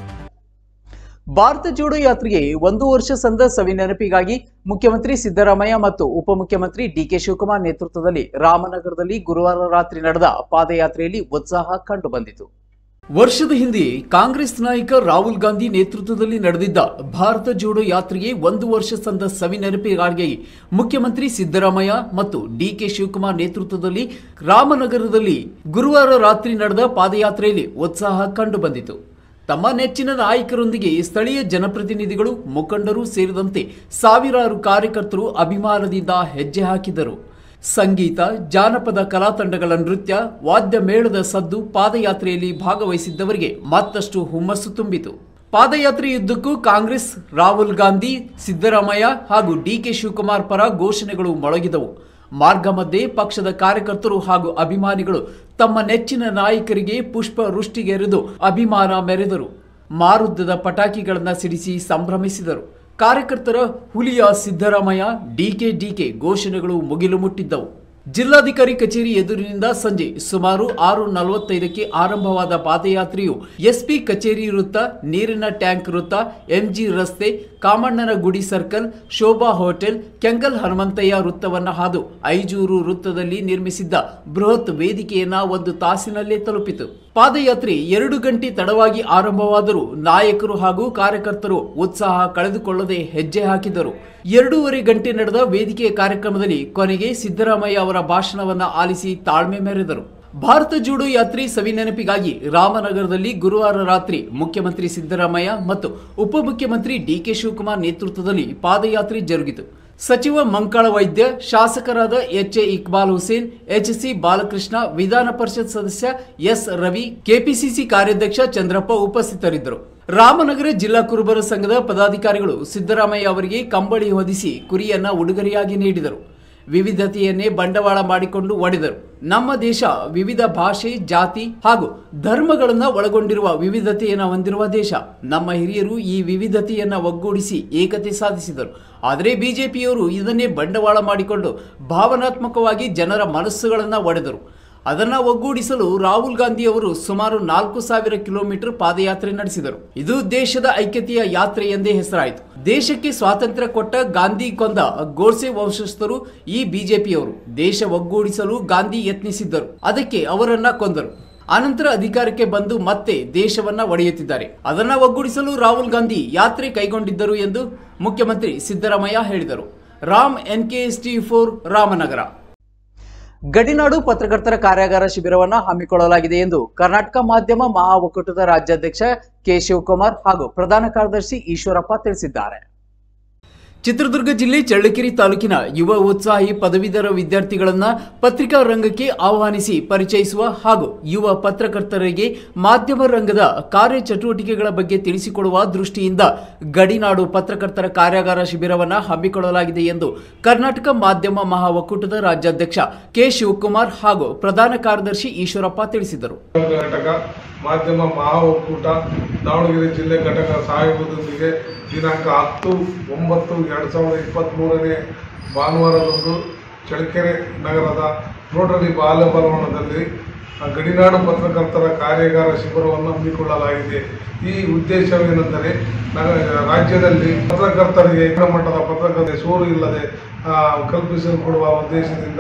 Bharat Jodo ಯಾತ್ರೆಗೆ ಒಂದು ವರ್ಷ ಸಂದ ಸವಿ ನೆನಪಿಗಾಗಿ ಮುಖ್ಯಮಂತ್ರಿ ಸಿದ್ದರಾಮಯ್ಯ ಮತ್ತು ಉಪಮುಖ್ಯಮಂತ್ರಿ ಡಿಕೆ ಶಿವಕುಮಾರ್ ನೇತೃತ್ವದಲ್ಲಿ ರಾಮನಗರದಲ್ಲಿ ಗುರುವಾರ ರಾತ್ರಿ ನಡೆದ ಪಾದಯಾತ್ರೆಯಲ್ಲಿ ಉತ್ಸಾಹ ಕಂಡುಬಂದಿತು ವರ್ಷದ ಹಿಂದೆ ಕಾಂಗ್ರೆಸ್ ನಾಯಕ ರಾಹುಲ್ ಗಾಂಧಿ ನೇತೃತ್ವದಲ್ಲಿ ನಡೆದಿದ್ದ ಭಾರತ ಜೋಡೋ ಯಾತ್ರೆಗೆ ಒಂದು ವರ್ಷ ಸಂದ ಸವಿ ನೆನಪಿಗಾಗಿ ಮುಖ್ಯಮಂತ್ರಿ ಸಿದ್ದರಾಮಯ್ಯ ಮತ್ತು ಡಿಕೆ ಶಿವಕುಮಾರ್ ನೇತೃತ್ವದಲ್ಲಿ ರಾಮನಗರದಲ್ಲಿ ಗುರುವಾರ ರಾತ್ರಿ ನಡೆದ ಪಾದಯಾತ್ರೆಯಲ್ಲಿ ಉತ್ಸಾಹ ಕಂಡುಬಂದಿತು ತಮ್ಮ ನೆಚ್ಚಿನ ನಾಯಕರೊಂದಿಗೆ ಸ್ಥಳೀಯ ಜನಪ್ರತಿನಿಧಿಗಳು ಮುಖಂಡರು ಸೇರಿದಂತೆ ಸಾವಿರಾರು ಕಾರ್ಯಕರ್ತರು ಅಭಿಮಾನದಿಂದ ಹೆಜ್ಜೆ ಹಾಕಿದರು ಸಂಗೀತ ಜಾನಪದ ಕಲಾ ತಂಡಗಳ ನೃತ್ಯ ವಾದ್ಯ ಮೇಳದ ಸದ್ದು ಪಾದಯಾತ್ರೆಯಲ್ಲಿ ಭಾಗವಹಿಸಿದ್ದವರಿಗೆ ಮತ್ತಷ್ಟು ಹುಮ್ಮಸ್ಸು ತುಂಬಿತು ಪಾದಯಾತ್ರೆಯುದ್ದಕ್ಕೂ ಕಾಂಗ್ರೆಸ್ ರಾಹುಲ್ ಗಾಂಧಿ ಸಿದ್ದರಾಮಯ್ಯ ಹಾಗೂ ಡಿಕೆ ಶಿವಕುಮಾರ್ ಪರ ಘೋಷಣೆಗಳು ಮೊಳಗಿದವು ಮಾರ್ಗ ಮಧ್ಯೆ ಪಕ್ಷದ ಕಾರ್ಯಕರ್ತರು ಹಾಗೂ ಅಭಿಮಾನಿಗಳು ತಮ್ಮ ನೆಚ್ಚಿನ ನಾಯಕರಿಗೆ ಪುಷ್ಪ ವೃಷ್ಟಿಗೆರೆದು ಅಭಿಮಾನ ಮೆರೆದರು ಮಾರುದ್ದದ ಪಟಾಕಿಗಳನ್ನ ಸಿಡಿಸಿ ಸಂಭ್ರಮಿಸಿದರು ಕಾರ್ಯಕರ್ತರ ಹುಲಿಯ ಸಿದ್ದರಾಮಯ್ಯ ಡಿಕೆ ಡಿಕೆ ಘೋಷಣೆಗಳು ಮುಗಿಲು ಮುಟ್ಟಿದ್ದವು ಜಿಲ್ಲಾಧಿಕಾರಿ ಕಚೇರಿ ಎದುರಿನಿಂದ ಸಂಜೆ ಸುಮಾರು ಆರು ನಲವತ್ತೈದಕ್ಕೆ ಆರಂಭವಾದ ಪಾದಯಾತ್ರೆಯು ಎಸ್ಪಿ ಕಚೇರಿ ವೃತ್ತ ನೀರಿನ ಟ್ಯಾಂಕ್ ವೃತ್ತ ಎಂಜಿ ರಸ್ತೆ ಕಾಮಣ್ಣನ ಗುಡಿ ಸರ್ಕಲ್ ಶೋಭಾ ಹೋಟೆಲ್ ಕೆಂಗಲ್ ಹನುಮಂತಯ್ಯ ವೃತ್ತವನ್ನ ಹಾದು ಐಜೂರು ವೃತ್ತದಲ್ಲಿ ನಿರ್ಮಿಸಿದ್ದ ಬೃಹತ್ ವೇದಿಕೆಯನ್ನ ಒಂದು ತಾಸಿನಲ್ಲೇ ತಲುಪಿತು ಪಾದಯಾತ್ರೆ ಎರಡು ಗಂಟೆ ತಡವಾಗಿ ಆರಂಭವಾದರೂ ನಾಯಕರು ಹಾಗೂ ಕಾರ್ಯಕರ್ತರು ಉತ್ಸಾಹ ಕಳೆದುಕೊಳ್ಳದೆ ಹೆಜ್ಜೆ ಹಾಕಿದರು ಎರಡೂವರೆ ಗಂಟೆ ನಡೆದ ವೇದಿಕೆಯ ಕಾರ್ಯಕ್ರಮದಲ್ಲಿ ಕೊನೆಗೆ ಸಿದ್ದರಾಮಯ್ಯ ಅವರ ಭಾಷಣವನ್ನ ಆಲಿಸಿ ತಾಳ್ಮೆ ಮೆರೆದರು ಭಾರತ ಜೋಡೋ ಯಾತ್ರೆ ಸವಿ ನೆನಪಿಗಾಗಿ ರಾಮನಗರದಲ್ಲಿ ಗುರುವಾರ ರಾತ್ರಿ ಮುಖ್ಯಮಂತ್ರಿ ಸಿದ್ದರಾಮಯ್ಯ ಮತ್ತು ಉಪಮುಖ್ಯಮಂತ್ರಿ ಡಿಕೆ ಶಿವಕುಮಾರ್ ನೇತೃತ್ವದಲ್ಲಿ ಪಾದಯಾತ್ರೆ ಜರುಗಿತು ಸಚಿವ ಮಂಕಾಳ ವೈದ್ಯ ಶಾಸಕರಾದ H A Iqbal Hussain H C Balakrishna Vidhana Parishad ಸದಸ್ಯ ಎಸ್ ರವಿ ಕೆಪಿಸಿಸಿ ಕಾರ್ಯಾಧ್ಯಕ್ಷ ಚಂದ್ರಪ್ಪ ಉಪಸ್ಥಿತರಿದ್ದರು ರಾಮನಗರ ಜಿಲ್ಲಾ ಕುರುಬರ ಸಂಘದ ಪದಾಧಿಕಾರಿಗಳು ಸಿದ್ದರಾಮಯ್ಯ ಅವರಿಗೆ ಕಂಬಳಿ ಹೊದಿಸಿ ಕುರಿಯನ್ನ ಉಡುಗೊರೆಯಾಗಿ ನೀಡಿದರು ವಿವಿಧತೆಯನ್ನೇ ಬಂಡವಾಳ ಮಾಡಿಕೊಂಡು ಒಡೆದರು ನಮ್ಮ ದೇಶ ವಿವಿಧ ಭಾಷೆ ಜಾತಿ ಹಾಗೂ ಧರ್ಮಗಳನ್ನ ಒಳಗೊಂಡಿರುವ ವಿವಿಧತೆಯನ್ನು ಹೊಂದಿರುವ ದೇಶ ನಮ್ಮ ಹಿರಿಯರು ಈ ವಿವಿಧತೆಯನ್ನ ಒಗ್ಗೂಡಿಸಿ ಏಕತೆ ಸಾಧಿಸಿದರು ಆದರೆ ಬಿಜೆಪಿಯವರು ಇದನ್ನೇ ಬಂಡವಾಳ ಮಾಡಿಕೊಂಡು ಭಾವನಾತ್ಮಕವಾಗಿ ಜನರ ಮನಸ್ಸುಗಳನ್ನು ಒಡೆದರು ಅದನ್ನ ಒಗ್ಗೂಡಿಸಲು ರಾಹುಲ್ ಗಾಂಧಿ ಅವರು ಸುಮಾರು ನಾಲ್ಕು ಸಾವಿರ ಕಿಲೋಮೀಟರ್ ಪಾದಯಾತ್ರೆ ನಡೆಸಿದರು ಇದು ದೇಶದ ಐಕ್ಯತೆಯ ಯಾತ್ರೆ ಎಂದೇ ಹೆಸರಾಯಿತು ದೇಶಕ್ಕೆ ಸ್ವಾತಂತ್ರ್ಯ ಕೊಟ್ಟ ಗಾಂಧಿ ಕೊಂದ ಗೋಡ್ಸೆ ವಂಶಸ್ಥರು ಈ ಬಿಜೆಪಿಯವರು ದೇಶ ಒಗ್ಗೂಡಿಸಲು ಗಾಂಧಿ ಯತ್ನಿಸಿದ್ದರು ಅದಕ್ಕೆ ಅವರನ್ನ ಕೊಂದರು ಅನಂತರ ಅಧಿಕಾರಕ್ಕೆ ಬಂದು ಮತ್ತೆ ದೇಶವನ್ನ ಒಡೆಯುತ್ತಿದ್ದಾರೆ ಅದನ್ನ ಒಗ್ಗೂಡಿಸಲು ರಾಹುಲ್ ಗಾಂಧಿ ಯಾತ್ರೆ ಕೈಗೊಂಡಿದ್ದರು ಎಂದು ಮುಖ್ಯಮಂತ್ರಿ ಸಿದ್ದರಾಮಯ್ಯ ಹೇಳಿದರು Ram NKS T four Ramanagara ಗಡಿನಾಡು ಪತ್ರಕರ್ತರ ಕಾರ್ಯಾಗಾರ ಶಿಬಿರವನ್ನು ಹಮ್ಮಿಕೊಳ್ಳಲಾಗಿದೆ ಎಂದು ಕರ್ನಾಟಕ ಮಾಧ್ಯಮ ಮಹಾ ಒಕ್ಕೂಟದ ರಾಜ್ಯಾಧ್ಯಕ್ಷ ಕೆ ಶಿವಕುಮಾರ್ ಹಾಗೂ ಪ್ರಧಾನ ಕಾರ್ಯದರ್ಶಿ ಈಶ್ವರಪ್ಪ ತಿಳಿಸಿದ್ದಾರೆ ಚಿತ್ರದುರ್ಗ ಜಿಲ್ಲೆ ಚಳ್ಳಕೆರೆ ತಾಲೂಕಿನ ಯುವ ಉತ್ಸಾಹಿ ಪದವೀಧರ ವಿದ್ಯಾರ್ಥಿಗಳನ್ನ ಪತ್ರಿಕಾ ರಂಗಕ್ಕೆ ಆಹ್ವಾನಿಸಿ ಪರಿಚಯಿಸುವ ಹಾಗೂ ಯುವ ಪತ್ರಕರ್ತರಿಗೆ ಮಾಧ್ಯಮ ರಂಗದ ಕಾರ್ಯಚಟುವಟಿಕೆಗಳ ಬಗ್ಗೆ ತಿಳಿಸಿಕೊಡುವ ದೃಷ್ಟಿಯಿಂದ ಗಡಿನಾಡು ಪತ್ರಕರ್ತರ ಕಾರ್ಯಾಗಾರ ಶಿಬಿರವನ್ನು ಹಮ್ಮಿಕೊಳ್ಳಲಾಗಿದೆ ಎಂದು ಕರ್ನಾಟಕ ಮಾಧ್ಯಮ ಮಹಾ ಒಕ್ಕೂಟದ ರಾಜ್ಯಾಧ್ಯಕ್ಷ ಕೆ ಶಿವಕುಮಾರ್ ಹಾಗೂ ಪ್ರಧಾನ ಕಾರ್ಯದರ್ಶಿ ಈಶ್ವರಪ್ಪ ತಿಳಿಸಿದರು ಘಟಕ ಮಾಧ್ಯಮ ಮಹಾ ಒಕ್ಕೂಟ ದಾವಣಗೆರೆ ಜಿಲ್ಲೆ ಘಟಕ ಸಹಯೋಗದೊಂದಿಗೆ ದಿನಾಂಕ ಹತ್ತು ಒಂಬತ್ತು ಎರಡು ಸಾವಿರದ ಇಪ್ಪತ್ತ್ಮೂರನೇ ಭಾನುವಾರದಂದು ಚಳ್ಳಕೆರೆ ನಗರದ ರೋಟರಿ ಬಾಲಭವನದಲ್ಲಿ ಆ, ಗಡಿನಾಡು ಪತ್ರಕರ್ತರ ಕಾರ್ಯಾಗಾರ ಶಿಬಿರವನ್ನು ಹಮ್ಮಿಕೊಳ್ಳಲಾಗಿದೆ ಈ ಉದ್ದೇಶವೇನೆಂದರೆ ನಗ- ರಾಜ್ಯದಲ್ಲಿ ಪತ್ರಕರ್ತರಿಗೆ ಮಟ್ಟದ ಪತ್ರಕರ್ತೆ ಸೋಲು ಇಲ್ಲದೆ ಆ, ಕಲ್ಪಿಸಿಕೊಡುವ ಉದ್ದೇಶದಿಂದ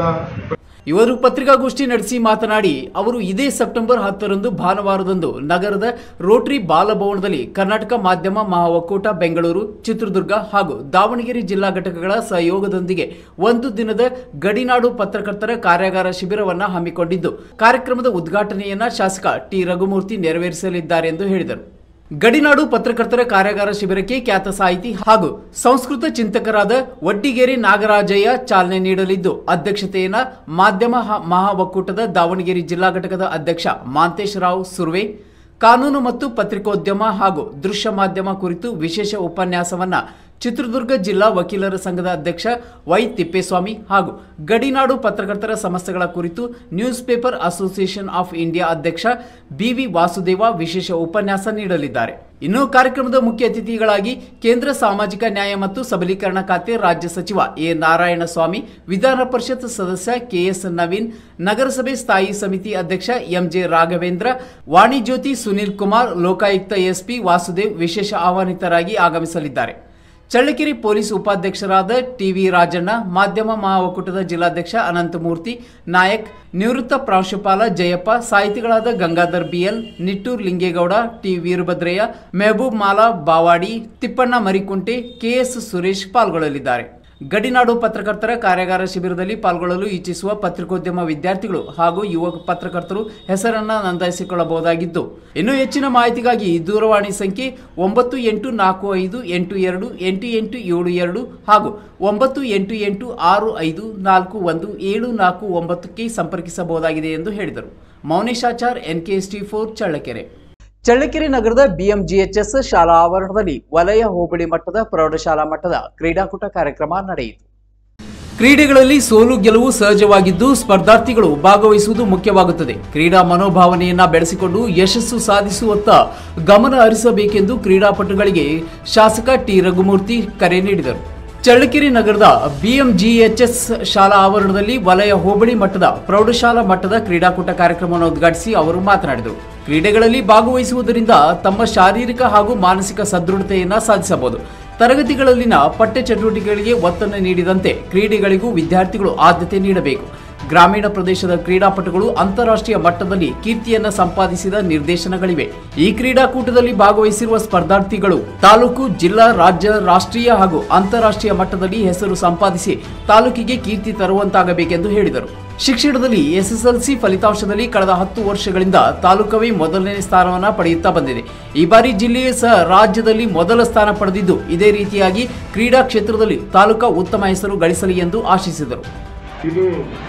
ಇವರು ಪತ್ರಿಕಾಗೋಷ್ಠಿ ನಡೆಸಿ ಮಾತನಾಡಿ ಅವರು ಇದೇ ಸೆಪ್ಟೆಂಬರ್ ಹತ್ತರಂದು ಭಾನುವಾರದಂದು ನಗರದ ರೋಟರಿ ಬಾಲಭವನದಲ್ಲಿ ಕರ್ನಾಟಕ ಮಾಧ್ಯಮ ಮಹಾ ಒಕ್ಕೂಟ ಬೆಂಗಳೂರು ಚಿತ್ರದುರ್ಗ ಹಾಗೂ ದಾವಣಗೆರೆ ಜಿಲ್ಲಾ ಘಟಕಗಳ ಸಹಯೋಗದೊಂದಿಗೆ ಒಂದು ದಿನದ ಗಡಿನಾಡು ಪತ್ರಕರ್ತರ ಕಾರ್ಯಾಗಾರ ಶಿಬಿರವನ್ನು ಹಮ್ಮಿಕೊಂಡಿದ್ದು ಕಾರ್ಯಕ್ರಮದ ಉದ್ಘಾಟನೆಯನ್ನ ಶಾಸಕ ಟಿ ರಘುಮೂರ್ತಿ ನೆರವೇರಿಸಲಿದ್ದಾರೆ ಎಂದು ಹೇಳಿದರು ಗಡಿನಾಡು ಪತ್ರಕರ್ತರ ಕಾರ್ಯಾಗಾರ ಶಿಬಿರಕ್ಕೆ ಖ್ಯಾತ ಸಾಹಿತಿ ಹಾಗೂ ಸಂಸ್ಕೃತ ಚಿಂತಕರಾದ ವಡ್ಡಿಗೇರಿ ನಾಗರಾಜಯ್ಯ ಚಾಲನೆ ನೀಡಲಿದ್ದು ಅಧ್ಯಕ್ಷತೆಯನ್ನ ಮಾಧ್ಯಮ ಹ- ಮಹಾ ಒಕ್ಕೂಟದ ದಾವಣಗೆರೆ ಜಿಲ್ಲಾ ಘಟಕದ ಅಧ್ಯಕ್ಷ ಮಾಂತೇಶ್ ರಾವ್ ಸುರ್ವೆ ಕಾನೂನು ಮತ್ತು ಪತ್ರಿಕೋದ್ಯಮ ಹಾಗೂ ದೃಶ್ಯ ಮಾಧ್ಯಮ ಕುರಿತು ವಿಶೇಷ ಉಪನ್ಯಾಸವನ್ನ ಚಿತ್ರದುರ್ಗ ಜಿಲ್ಲಾ ವಕೀಲರ ಸಂಘದ ಅಧ್ಯಕ್ಷ ವೈ ತಿಪ್ಪೇಸ್ವಾಮಿ ಹಾಗೂ ಗಡಿನಾಡು ಪತ್ರಕರ್ತರ ಸಮಸ್ಯೆಗಳ ಕುರಿತು newspaper association of India ಅಧ್ಯಕ್ಷ ಬಿವಿ ವಾಸುದೇವ ವಿಶೇಷ ಉಪನ್ಯಾಸ ನೀಡಲಿದ್ದಾರೆ ಇನ್ನು ಕಾರ್ಯಕ್ರಮದ ಮುಖ್ಯ ಅತಿಥಿಗಳಾಗಿ ಕೇಂದ್ರ ಸಾಮಾಜಿಕ ನ್ಯಾಯ ಮತ್ತು ಸಬಲೀಕರಣ ಖಾತೆ ರಾಜ್ಯ ಸಚಿವ ಎ ನಾರಾಯಣಸ್ವಾಮಿ ವಿಧಾನ ಪರಿಷತ್ ಸದಸ್ಯ ಕೆಎಸ್ ನವೀನ್ ನಗರಸಭೆ ಸ್ಥಾಯಿ ಸಮಿತಿ ಅಧ್ಯಕ್ಷ ಎಂಜೆ ರಾಘವೇಂದ್ರ ವಾಣಿಜ್ಯೋತಿ ಸುನೀಲ್ ಕುಮಾರ್ ಲೋಕಾಯುಕ್ತ ಎಸ್ಪಿ ವಾಸುದೇವ್ ವಿಶೇಷ ಆಹ್ವಾನಿತರಾಗಿ ಆಗಮಿಸಲಿದ್ದಾರೆ ಚಳ್ಳಕೆರೆ ಪೊಲೀಸ್ ಉಪಾಧ್ಯಕ್ಷರಾದ ಟಿವಿ ರಾಜಣ್ಣ ಮಾಧ್ಯಮ ಮಹಾ ಒಕ್ಕೂಟದ ಜಿಲ್ಲಾಧ್ಯಕ್ಷ ಅನಂತಮೂರ್ತಿ ನಾಯಕ್ ನಿವೃತ್ತ ಪ್ರಾಂಶುಪಾಲ ಜಯಪ್ಪ ಸಾಹಿತಿಗಳಾದ Gangadhar BL Nittur Lingegowda T Veerabhadraiah Mehboob Mala Bawadi Tippanna Marikunte KS Suresh ಪಾಲ್ಗೊಳ್ಳಲಿದ್ದಾರೆ ಗಡಿನಾಡು ಪತ್ರಕರ್ತರ ಕಾರ್ಯಾಗಾರ ಶಿಬಿರದಲ್ಲಿ ಪಾಲ್ಗೊಳ್ಳಲು ಇಚ್ಛಿಸುವ ಪತ್ರಿಕೋದ್ಯಮ ವಿದ್ಯಾರ್ಥಿಗಳು ಹಾಗೂ ಯುವ ಪತ್ರಕರ್ತರು ಹೆಸರನ್ನ ನೋಂದಾಯಿಸಿಕೊಳ್ಳಬಹುದಾಗಿದ್ದು ಇನ್ನು ಹೆಚ್ಚಿನ ಮಾಹಿತಿಗಾಗಿ ದೂರವಾಣಿ ಸಂಖ್ಯೆ ಒಂಬತ್ತು ಎಂಟು ನಾಲ್ಕು ಐದು ಎಂಟು ಎರಡು ಎಂಟು ಎಂಟು ಏಳು ಎರಡು ಹಾಗೂ ಒಂಬತ್ತು ಎಂಟು ಎಂಟು ಆರು ಐದು ನಾಲ್ಕು ಒಂದು ಏಳು ನಾಲ್ಕು ಒಂಬತ್ತಕ್ಕೆ ಸಂಪರ್ಕಿಸಬಹುದಾಗಿದೆ ಎಂದು ಹೇಳಿದರು ಮೌನೇಶಾಚಾರ್ ಎನ್ಕೆಎಸ್ಟಿ ಫೋರ್ ಚಳ್ಳಕೆರೆ ಚಳ್ಳಕೆರೆ ನಗರದ ಬಿಎಂಜಿಎಚ್ಎಸ್ ಶಾಲಾ ಆವರಣದಲ್ಲಿ ವಲಯ ಹೋಬಳಿ ಮಟ್ಟದ ಪ್ರೌಢಶಾಲಾ ಮಟ್ಟದ ಕ್ರೀಡಾಕೂಟ ಕಾರ್ಯಕ್ರಮ ನಡೆಯಿತು ಕ್ರೀಡೆಗಳಲ್ಲಿ ಸೋಲು ಗೆಲುವು ಸಹಜವಾಗಿದ್ದು ಸ್ಪರ್ಧಾರ್ಥಿಗಳು ಭಾಗವಹಿಸುವುದು ಮುಖ್ಯವಾಗುತ್ತದೆ ಕ್ರೀಡಾ ಮನೋಭಾವನೆಯನ್ನ ಬೆಳೆಸಿಕೊಂಡು ಯಶಸ್ಸು ಸಾಧಿಸುವತ್ತ ಗಮನ ಹರಿಸಬೇಕೆಂದು ಕ್ರೀಡಾಪಟುಗಳಿಗೆ ಶಾಸಕ ಟಿ ರಘುಮೂರ್ತಿ ಕರೆ ನೀಡಿದರು ಚಳ್ಳಕೆರೆ ನಗರದ ಬಿಎಂಜಿಎಚ್ಎಸ್ ಶಾಲಾ ಆವರಣದಲ್ಲಿ ವಲಯ ಹೋಬಳಿ ಮಟ್ಟದ ಪ್ರೌಢಶಾಲಾ ಮಟ್ಟದ ಕ್ರೀಡಾಕೂಟ ಕಾರ್ಯಕ್ರಮವನ್ನು ಉದ್ಘಾಟಿಸಿ ಅವರು ಮಾತನಾಡಿದರು ಕ್ರೀಡೆಗಳಲ್ಲಿ ಭಾಗವಹಿಸುವುದರಿಂದ ತಮ್ಮ ಶಾರೀರಿಕ ಹಾಗೂ ಮಾನಸಿಕ ಸದೃಢತೆಯನ್ನ ಸಾಧಿಸಬಹುದು ತರಗತಿಗಳಲ್ಲಿನ ಪಠ್ಯ ಚಟುವಟಿಕೆಗಳಿಗೆ ಒತ್ತನ್ನು ನೀಡಿದಂತೆ ಕ್ರೀಡೆಗಳಿಗೂ ವಿದ್ಯಾರ್ಥಿಗಳು ಆದ್ಯತೆ ನೀಡಬೇಕು ಗ್ರಾಮೀಣ ಪ್ರದೇಶದ ಕ್ರೀಡಾಪಟುಗಳು ಅಂತಾರಾಷ್ಟ್ರೀಯ ಮಟ್ಟದಲ್ಲಿ ಕೀರ್ತಿಯನ್ನ ಸಂಪಾದಿಸಿದ ನಿರ್ದೇಶನಗಳಿವೆ ಈ ಕ್ರೀಡಾಕೂಟದಲ್ಲಿ ಭಾಗವಹಿಸಿರುವ ಸ್ಪರ್ಧಾರ್ಥಿಗಳು ತಾಲೂಕು ಜಿಲ್ಲಾ ರಾಜ್ಯ ರಾಷ್ಟ್ರೀಯ ಹಾಗೂ ಅಂತಾರಾಷ್ಟ್ರೀಯ ಮಟ್ಟದಲ್ಲಿ ಹೆಸರು ಸಂಪಾದಿಸಿ ತಾಲೂಕಿಗೆ ಕೀರ್ತಿ ತರುವಂತಾಗಬೇಕೆಂದು ಹೇಳಿದರು ಶಿಕ್ಷಣದಲ್ಲಿ ಎಸ್ಎಸ್ಎಲ್ಸಿ ಫಲಿತಾಂಶದಲ್ಲಿ ಕಳೆದ ಹತ್ತು ವರ್ಷಗಳಿಂದ ತಾಲೂಕವೇ ಮೊದಲನೇ ಸ್ಥಾನವನ್ನು ಪಡೆಯುತ್ತಾ ಬಂದಿದೆ ಈ ಬಾರಿ ಜಿಲ್ಲೆಯೇ ಸಹ ರಾಜ್ಯದಲ್ಲಿ ಮೊದಲ ಸ್ಥಾನ ಪಡೆದಿದ್ದು ಇದೇ ರೀತಿಯಾಗಿ ಕ್ರೀಡಾ ಕ್ಷೇತ್ರದಲ್ಲಿ ತಾಲೂಕಾ ಉತ್ತಮ ಹೆಸರು ಗಳಿಸಲಿ ಎಂದು ಆಶಿಸಿದರು ಇದು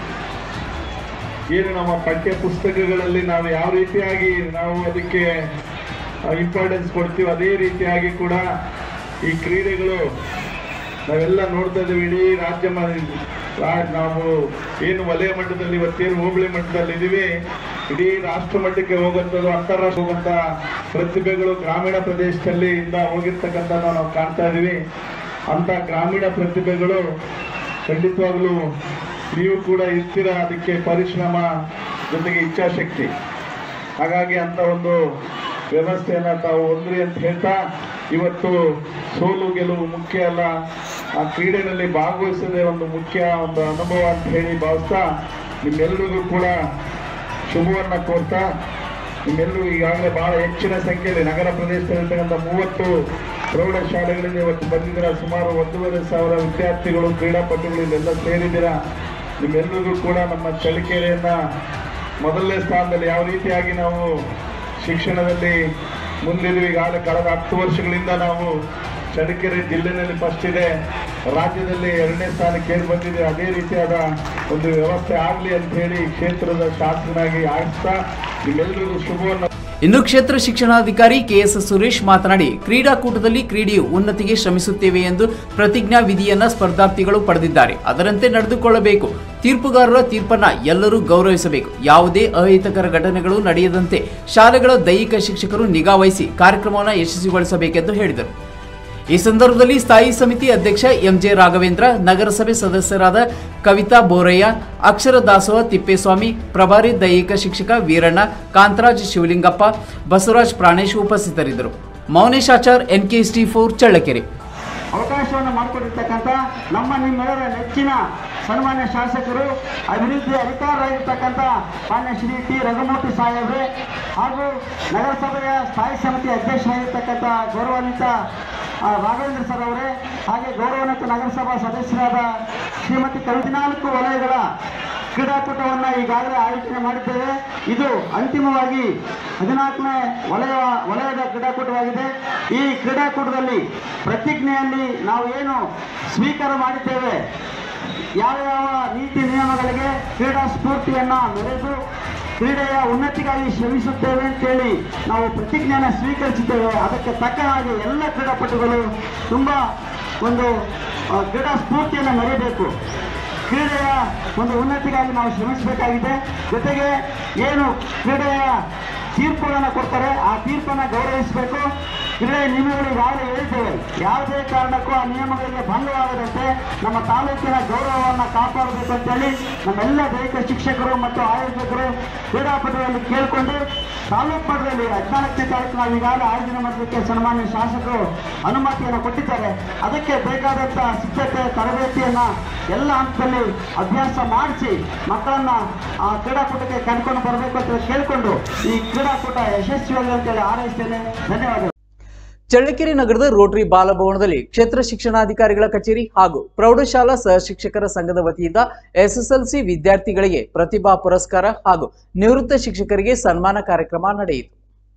ಏನು ನಮ್ಮ ಪಠ್ಯ ಪುಸ್ತಕಗಳಲ್ಲಿ ನಾವು ಯಾವ ರೀತಿಯಾಗಿ ನಾವು ಅದಕ್ಕೆ ಇಂಪಾರ್ಟೆನ್ಸ್ ಕೊಡ್ತೀವಿ ಅದೇ ರೀತಿಯಾಗಿ ಕೂಡ ಈ ಕ್ರೀಡೆಗಳು ನಾವೆಲ್ಲ ನೋಡ್ತಾ ಇದ್ದೀವಿ ಇಡೀ ರಾಜ್ಯ ಮ- ರಾ- ನಾವು ಏನು ವಲಯ ಮಟ್ಟದಲ್ಲಿ ಇವತ್ತೇನು ಹೋಬಳಿ ಮಟ್ಟದಲ್ಲಿ ಇದೀವಿ ಇಡೀ ರಾಷ್ಟ್ರ ಮಟ್ಟಕ್ಕೆ ಹೋಗುವಂಥದ್ದು ಅಂತಾರಾಷ್ಟ್ರ ಹೋಗುವಂಥ ಪ್ರತಿಭೆಗಳು ಗ್ರಾಮೀಣ ಪ್ರದೇಶದಲ್ಲಿ ಇಂದ ಹೋಗಿರ್ತಕ್ಕಂಥ ನಾವು ಕಾಣ್ತಾ ಇದೀವಿ ಅಂತ ಗ್ರಾಮೀಣ ಪ್ರತಿಭೆಗಳು ಖಂಡಿತವಾಗ್ಲೂ ನೀವು ಕೂಡ ಇರ್ತೀರ ಅದಕ್ಕೆ ಪರಿಶ್ರಮ ಜೊತೆಗೆ ಇಚ್ಛಾಶಕ್ತಿ ಹಾಗಾಗಿ ಅಂತ ಒಂದು ವ್ಯವಸ್ಥೆಯನ್ನ ತಾವು ಹೊಂದ್ರಿ ಅಂತ ಹೇಳ್ತಾ ಇವತ್ತು ಸೋಲು ಗೆಲುವು ಮುಖ್ಯ ಅಲ್ಲ ಆ ಕ್ರೀಡೆಯಲ್ಲಿ ಭಾಗವಹಿಸೋದೇ ಒಂದು ಮುಖ್ಯ ಒಂದು ಅನುಭವ ಅಂತ ಹೇಳಿ ಭಾವಿಸ್ತಾ ನಿಮ್ಮೆಲ್ಲರಿಗೂ ಕೂಡ ಶುಭವನ್ನ ಕೋರ್ತಾ ನಿಮ್ಮೆಲ್ಲರೂ ಈಗಾಗಲೇ ಬಹಳ ಹೆಚ್ಚಿನ ಸಂಖ್ಯೆಯಲ್ಲಿ ನಗರ ಪ್ರದೇಶದಲ್ಲಿರ್ತಕ್ಕಂಥ ಮೂವತ್ತು ಪ್ರೌಢಶಾಲೆಗಳಿಂದ ಇವತ್ತು ಬಂದಿದ್ದೀರಾ ಸುಮಾರು ಒಂದೂವರೆ ಸಾವಿರ ವಿದ್ಯಾರ್ಥಿಗಳು ಕ್ರೀಡಾಪಟುಗಳು ಇಲ್ಲೆಲ್ಲ ಸೇರಿದ್ದೀರಾ ನಿಮ್ಮೆಲ್ಲರಿಗೂ ಕೂಡ ನಮ್ಮ ಚಳಿಕೆರೆಯನ್ನ ಮೊದಲನೇ ಸ್ಥಾನದಲ್ಲಿ ಯಾವ ರೀತಿಯಾಗಿ ನಾವು ಶಿಕ್ಷಣದಲ್ಲಿ ಮುಂದಿದ್ವಿ ಈಗಾಗಲೇ ಕಳೆದ ಹತ್ತು ವರ್ಷಗಳಿಂದ ನಾವು ಚಳ್ಳಕೆರೆ ಜಿಲ್ಲೆನಲ್ಲಿ ಫಸ್ಟ್ ಇದೆ ರಾಜ್ಯದಲ್ಲಿ ಎರಡನೇ ಸ್ಥಾನಕ್ಕೆ ಏನ್ ಬಂದಿದೆ ಅದೇ ರೀತಿಯಾದ ಒಂದು ವ್ಯವಸ್ಥೆ ಆಗಲಿ ಅಂತ ಹೇಳಿ ಕ್ಷೇತ್ರದ ಶಾಸಕನಾಗಿ ಆಡಿಸ್ತಾ ನಿಮ್ಮೆಲ್ಲರಿಗೂ ಶುಭವನ್ನು ಇನ್ನು ಕ್ಷೇತ್ರ ಶಿಕ್ಷಣಾಧಿಕಾರಿ ಕೆಎಸ್ ಸುರೇಶ್ ಮಾತನಾಡಿ ಕ್ರೀಡಾಕೂಟದಲ್ಲಿ ಕ್ರೀಡೆಯು ಉನ್ನತಿಗೆ ಶ್ರಮಿಸುತ್ತೇವೆ ಎಂದು ಪ್ರತಿಜ್ಞಾ ವಿಧಿಯನ್ನ ಸ್ಪರ್ಧಾರ್ಥಿಗಳು ಪಡೆದಿದ್ದಾರೆ ಅದರಂತೆ ನಡೆದುಕೊಳ್ಳಬೇಕು ತೀರ್ಪುಗಾರರ ತೀರ್ಪನ್ನ ಎಲ್ಲರೂ ಗೌರವಿಸಬೇಕು ಯಾವುದೇ ಅಹಿತಕರ ಘಟನೆಗಳು ನಡೆಯದಂತೆ ಶಾಲೆಗಳ ದೈಹಿಕ ಶಿಕ್ಷಕರು ನಿಗಾ ವಹಿಸಿ ಕಾರ್ಯಕ್ರಮವನ್ನು ಯಶಸ್ವಿಗೊಳಿಸಬೇಕೆಂದು ಹೇಳಿದರು ಈ ಸಂದರ್ಭದಲ್ಲಿ ಸ್ಥಾಯಿ ಸಮಿತಿ ಅಧ್ಯಕ್ಷ ಎಂಜೆ ರಾಘವೇಂದ್ರ ನಗರಸಭೆ ಸದಸ್ಯರಾದ ಕವಿತಾ ಬೋರಯ್ಯ ಅಕ್ಷರ ದಾಸೋಹ ತಿಪ್ಪೇಸ್ವಾಮಿ ಪ್ರಭಾರಿ ದೈಹಿಕ ಶಿಕ್ಷಕ ವೀರಣ್ಣ ಕಾಂತರಾಜ್ ಶಿವಲಿಂಗಪ್ಪ ಬಸವರಾಜ್ ಪ್ರಾಣೇಶ್ ಉಪಸ್ಥಿತರಿದ್ದರು ಮೌನೇಶ್ ಆಚಾರ್ ಎನ್ಕೆಎಸ್ಟಿ ಫೋರ್ ಚಳ್ಳಕೆರೆ ಅವಕಾಶವನ್ನು ಮಾಡಿಕೊಟ್ಟಿರ್ತಕ್ಕಂಥ ನಮ್ಮ ನಿಮ್ಮೆಲ್ಲರ ನೆಚ್ಚಿನ ಸನ್ಮಾನ್ಯ ಶಾಸಕರು ಅಭಿವೃದ್ಧಿ ಅಧಿಕಾರರಾಗಿರ್ತಕ್ಕಂಥ ಮಾನ್ಯ ಶ್ರೀ ಟಿ ರಘುಮೂರ್ತಿ ಸಾಹೇಬ್ರೆ ಹಾಗೂ ನಗರಸಭೆಯ ಸ್ಥಾಯಿ ಸಮಿತಿ ಅಧ್ಯಕ್ಷರಾಗಿರ್ತಕ್ಕಂಥ ಗೌರವಾನ್ವಿತ ಆ, ರಾಘವೇಂದ್ರ ಸರ್ ಅವರೇ ಹಾಗೆ ಗೌರವಾನ್ವಿತ ನಗರಸಭಾ ಸದಸ್ಯರಾದ ಶ್ರೀಮತಿ ಕವಿದಿನಾಲ್ಕು ವಲಯಗಳ ಕ್ರೀಡಾಕೂಟವನ್ನು ಈಗಾಗಲೇ ಆಯೋಜನೆ ಮಾಡಿದ್ದೇವೆ ಇದು ಅಂತಿಮವಾಗಿ ಹದಿನಾಲ್ಕನೇ ವಲಯ ವಲಯದ ಕ್ರೀಡಾಕೂಟವಾಗಿದೆ ಈ ಕ್ರೀಡಾಕೂಟದಲ್ಲಿ ಪ್ರತಿಜ್ಞೆಯಲ್ಲಿ ನಾವು ಏನು ಸ್ವೀಕಾರ ಮಾಡಿದ್ದೇವೆ ಯಾವ ಯಾವ ನೀತಿ ನಿಯಮಗಳಿಗೆ ಕ್ರೀಡಾ ಸ್ಫೂರ್ತಿಯನ್ನು ಮೆರೆದು ಕ್ರೀಡೆಯ ಉನ್ನತಿಗಾಗಿ ಶ್ರಮಿಸುತ್ತೇವೆ ಅಂತೇಳಿ ನಾವು ಪ್ರತಿಜ್ಞೆಯನ್ನು ಸ್ವೀಕರಿಸಿದ್ದೇವೆ ಅದಕ್ಕೆ ತಕ್ಕ ಹಾಗೆ ಎಲ್ಲ ಕ್ರೀಡಾಪಟುಗಳು ತುಂಬ ಒಂದು ಆ, ಕ್ರೀಡಾ ಸ್ಫೂರ್ತಿಯನ್ನು ಮೆರೆಯಬೇಕು ಕ್ರೀಡೆಯ ಒಂದು ಉನ್ನತಿಗಾಗಿ ನಾವು ಶ್ರಮಿಸಬೇಕಾಗಿದೆ ಜೊತೆಗೆ ಏನು ಕ್ರೀಡೆಯ ತೀರ್ಪುಗಳನ್ನು ಕೊಡ್ತಾರೆ ಆ ತೀರ್ಪನ್ನು ಗೌರವಿಸಬೇಕು ಕ್ರೀಡೆ ನಿಯಮಗಳು ಈಗಾಗಲೇ ಹೇಳಿದ್ದೇವೆ ಯಾವುದೇ ಕಾರಣಕ್ಕೂ ಆ ನಿಯಮಗಳಿಗೆ ಭಂಗವಾಗದಂತೆ ನಮ್ಮ ತಾಲೂಕಿನ ಗೌರವವನ್ನು ಕಾಪಾಡಬೇಕು ಅಂತೇಳಿ ನಮ್ಮೆಲ್ಲ ದೈಹಿಕ ಶಿಕ್ಷಕರು ಮತ್ತು ಆಯೋಜಕರು ಕ್ರೀಡಾಪಟುಗಳಲ್ಲಿ ಕೇಳಿಕೊಂಡು ತಾಲೂಕು ಮಟ್ಟದಲ್ಲಿ ಹದಿನಾಲ್ಕನೇ ತಾರೀಕು ನಾವು ಈಗಾಗಲೇ ಆಯೋಜನೆ ಮಾಡೋದಕ್ಕೆ ಸನ್ಮಾನ್ಯ ಶಾಸಕರು ಅನುಮತಿಯನ್ನು ಕೊಟ್ಟಿದ್ದಾರೆ ಅದಕ್ಕೆ ಬೇಕಾದಂಥ ಸಿದ್ಧತೆ ತರಬೇತಿಯನ್ನು ಎಲ್ಲ ಹಂತದಲ್ಲಿ ಅಭ್ಯಾಸ ಮಾಡಿಸಿ ಮಕ್ಕಳನ್ನ ಆ ಕ್ರೀಡಾಕೂಟಕ್ಕೆ ಕರ್ಕೊಂಡು ಬರಬೇಕು ಅಂತ ಕೇಳಿಕೊಂಡು ಈ ಕ್ರೀಡಾಕೂಟ ಯಶಸ್ವಿಯಾಗಲಿ ಅಂತೇಳಿ ಹಾರೈಸ್ತೇನೆ ಧನ್ಯವಾದಗಳು ಚಳ್ಳಕೆರೆ ನಗರದ ರೋಟರಿ ಬಾಲಭವನದಲ್ಲಿ ಕ್ಷೇತ್ರ ಶಿಕ್ಷಣಾಧಿಕಾರಿಗಳ ಕಚೇರಿ ಹಾಗೂ ಪ್ರೌಢಶಾಲಾ ಸಹ ಶಿಕ್ಷಕರ ಸಂಘದ ವತಿಯಿಂದ ಎಸ್ಎಸ್ಎಲ್ಸಿ ವಿದ್ಯಾರ್ಥಿಗಳಿಗೆ ಪ್ರತಿಭಾ ಪುರಸ್ಕಾರ ಹಾಗೂ ನಿವೃತ್ತ ಶಿಕ್ಷಕರಿಗೆ ಸನ್ಮಾನ ಕಾರ್ಯಕ್ರಮ ನಡೆಯಿತು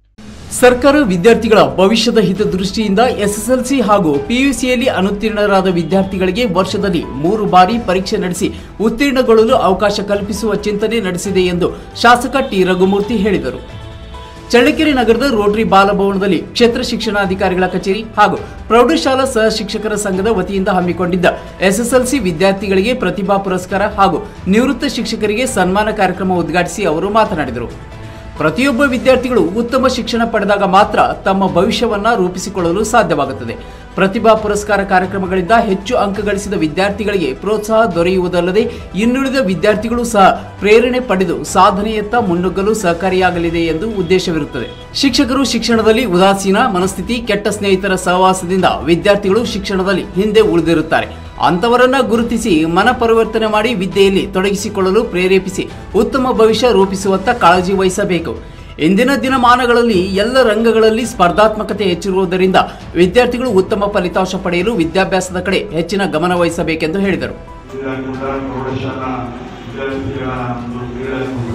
ಸರ್ಕಾರ ವಿದ್ಯಾರ್ಥಿಗಳ ಭವಿಷ್ಯದ ಹಿತದೃಷ್ಟಿಯಿಂದ ಎಸ್ಎಸ್ಎಲ್ಸಿ ಹಾಗೂ ಪಿಯುಸಿಯಲ್ಲಿ ಅನುತ್ತೀರ್ಣರಾದ ವಿದ್ಯಾರ್ಥಿಗಳಿಗೆ ವರ್ಷದಲ್ಲಿ ಮೂರು ಬಾರಿ ಪರೀಕ್ಷೆ ನಡೆಸಿ ಉತ್ತೀರ್ಣಗೊಳ್ಳಲು ಅವಕಾಶ ಕಲ್ಪಿಸುವ ಚಿಂತನೆ ನಡೆಸಿದೆ ಎಂದು ಶಾಸಕ ಟಿ ರಘುಮೂರ್ತಿ ಹೇಳಿದರು ಚಳ್ಳಕೆರೆ ನಗರದ ರೋಟರಿ ಬಾಲಭವನದಲ್ಲಿ ಕ್ಷೇತ್ರ ಶಿಕ್ಷಣಾಧಿಕಾರಿಗಳ ಕಚೇರಿ ಹಾಗೂ ಪ್ರೌಢಶಾಲಾ ಸಹ ಶಿಕ್ಷಕರ ಸಂಘದ ವತಿಯಿಂದ ಹಮ್ಮಿಕೊಂಡಿದ್ದ ಎಸ್ಎಸ್ಎಲ್ಸಿ ವಿದ್ಯಾರ್ಥಿಗಳಿಗೆ ಪ್ರತಿಭಾ ಪುರಸ್ಕಾರ ಹಾಗೂ ನಿವೃತ್ತ ಶಿಕ್ಷಕರಿಗೆ ಸನ್ಮಾನ ಕಾರ್ಯಕ್ರಮ ಉದ್ಘಾಟಿಸಿ ಅವರು ಮಾತನಾಡಿದರು ಪ್ರತಿಯೊಬ್ಬ ವಿದ್ಯಾರ್ಥಿಗಳು ಉತ್ತಮ ಶಿಕ್ಷಣ ಪಡೆದಾಗ ಮಾತ್ರ ತಮ್ಮ ಭವಿಷ್ಯವನ್ನ ರೂಪಿಸಿಕೊಳ್ಳಲು ಸಾಧ್ಯವಾಗುತ್ತದೆ ಪ್ರತಿಭಾ ಪುರಸ್ಕಾರ ಕಾರ್ಯಕ್ರಮಗಳಿಂದ ಹೆಚ್ಚು ಅಂಕ ಗಳಿಸಿದ ವಿದ್ಯಾರ್ಥಿಗಳಿಗೆ ಪ್ರೋತ್ಸಾಹ ದೊರೆಯುವುದಲ್ಲದೆ ಇನ್ನುಳಿದ ವಿದ್ಯಾರ್ಥಿಗಳು ಸಹ ಪ್ರೇರಣೆ ಪಡೆದು ಸಾಧನೆಯತ್ತ ಮುನ್ನುಗ್ಗಲು ಸಹಕಾರಿಯಾಗಲಿದೆ ಎಂದು ಉದ್ದೇಶವಿರುತ್ತದೆ ಶಿಕ್ಷಕರು ಶಿಕ್ಷಣದಲ್ಲಿ ಉದಾಸೀನ ಮನಸ್ಥಿತಿ ಕೆಟ್ಟ ಸ್ನೇಹಿತರ ಸಹವಾಸದಿಂದ ವಿದ್ಯಾರ್ಥಿಗಳು ಶಿಕ್ಷಣದಲ್ಲಿ ಹಿಂದೆ ಉಳಿದಿರುತ್ತಾರೆ ಅಂತವರನ್ನ ಗುರುತಿಸಿ ಮನ ಪರಿವರ್ತನೆ ಮಾಡಿ ವಿದ್ಯೆಯಲ್ಲಿ ತೊಡಗಿಸಿಕೊಳ್ಳಲು ಪ್ರೇರೇಪಿಸಿ ಉತ್ತಮ ಭವಿಷ್ಯ ರೂಪಿಸುವತ್ತ ಕಾಳಜಿ ವಹಿಸಬೇಕು ಇಂದಿನ ದಿನಮಾನಗಳಲ್ಲಿ ಎಲ್ಲ ರಂಗಗಳಲ್ಲಿ ಸ್ಪರ್ಧಾತ್ಮಕತೆ ಹೆಚ್ಚಿರುವುದರಿಂದ ವಿದ್ಯಾರ್ಥಿಗಳು ಉತ್ತಮ ಫಲಿತಾಂಶ ಪಡೆಯಲು ವಿದ್ಯಾಭ್ಯಾಸದ ಕಡೆ ಹೆಚ್ಚಿನ ಗಮನ ವಹಿಸಬೇಕೆಂದು ಹೇಳಿದರು ಕ್ರೀಡಾಕೂಟ ಪ್ರೌಢಶಾಲಾ ವಿದ್ಯಾರ್ಥಿಗಳ ಒಂದು ಕ್ರೀಡಾಕೂಟ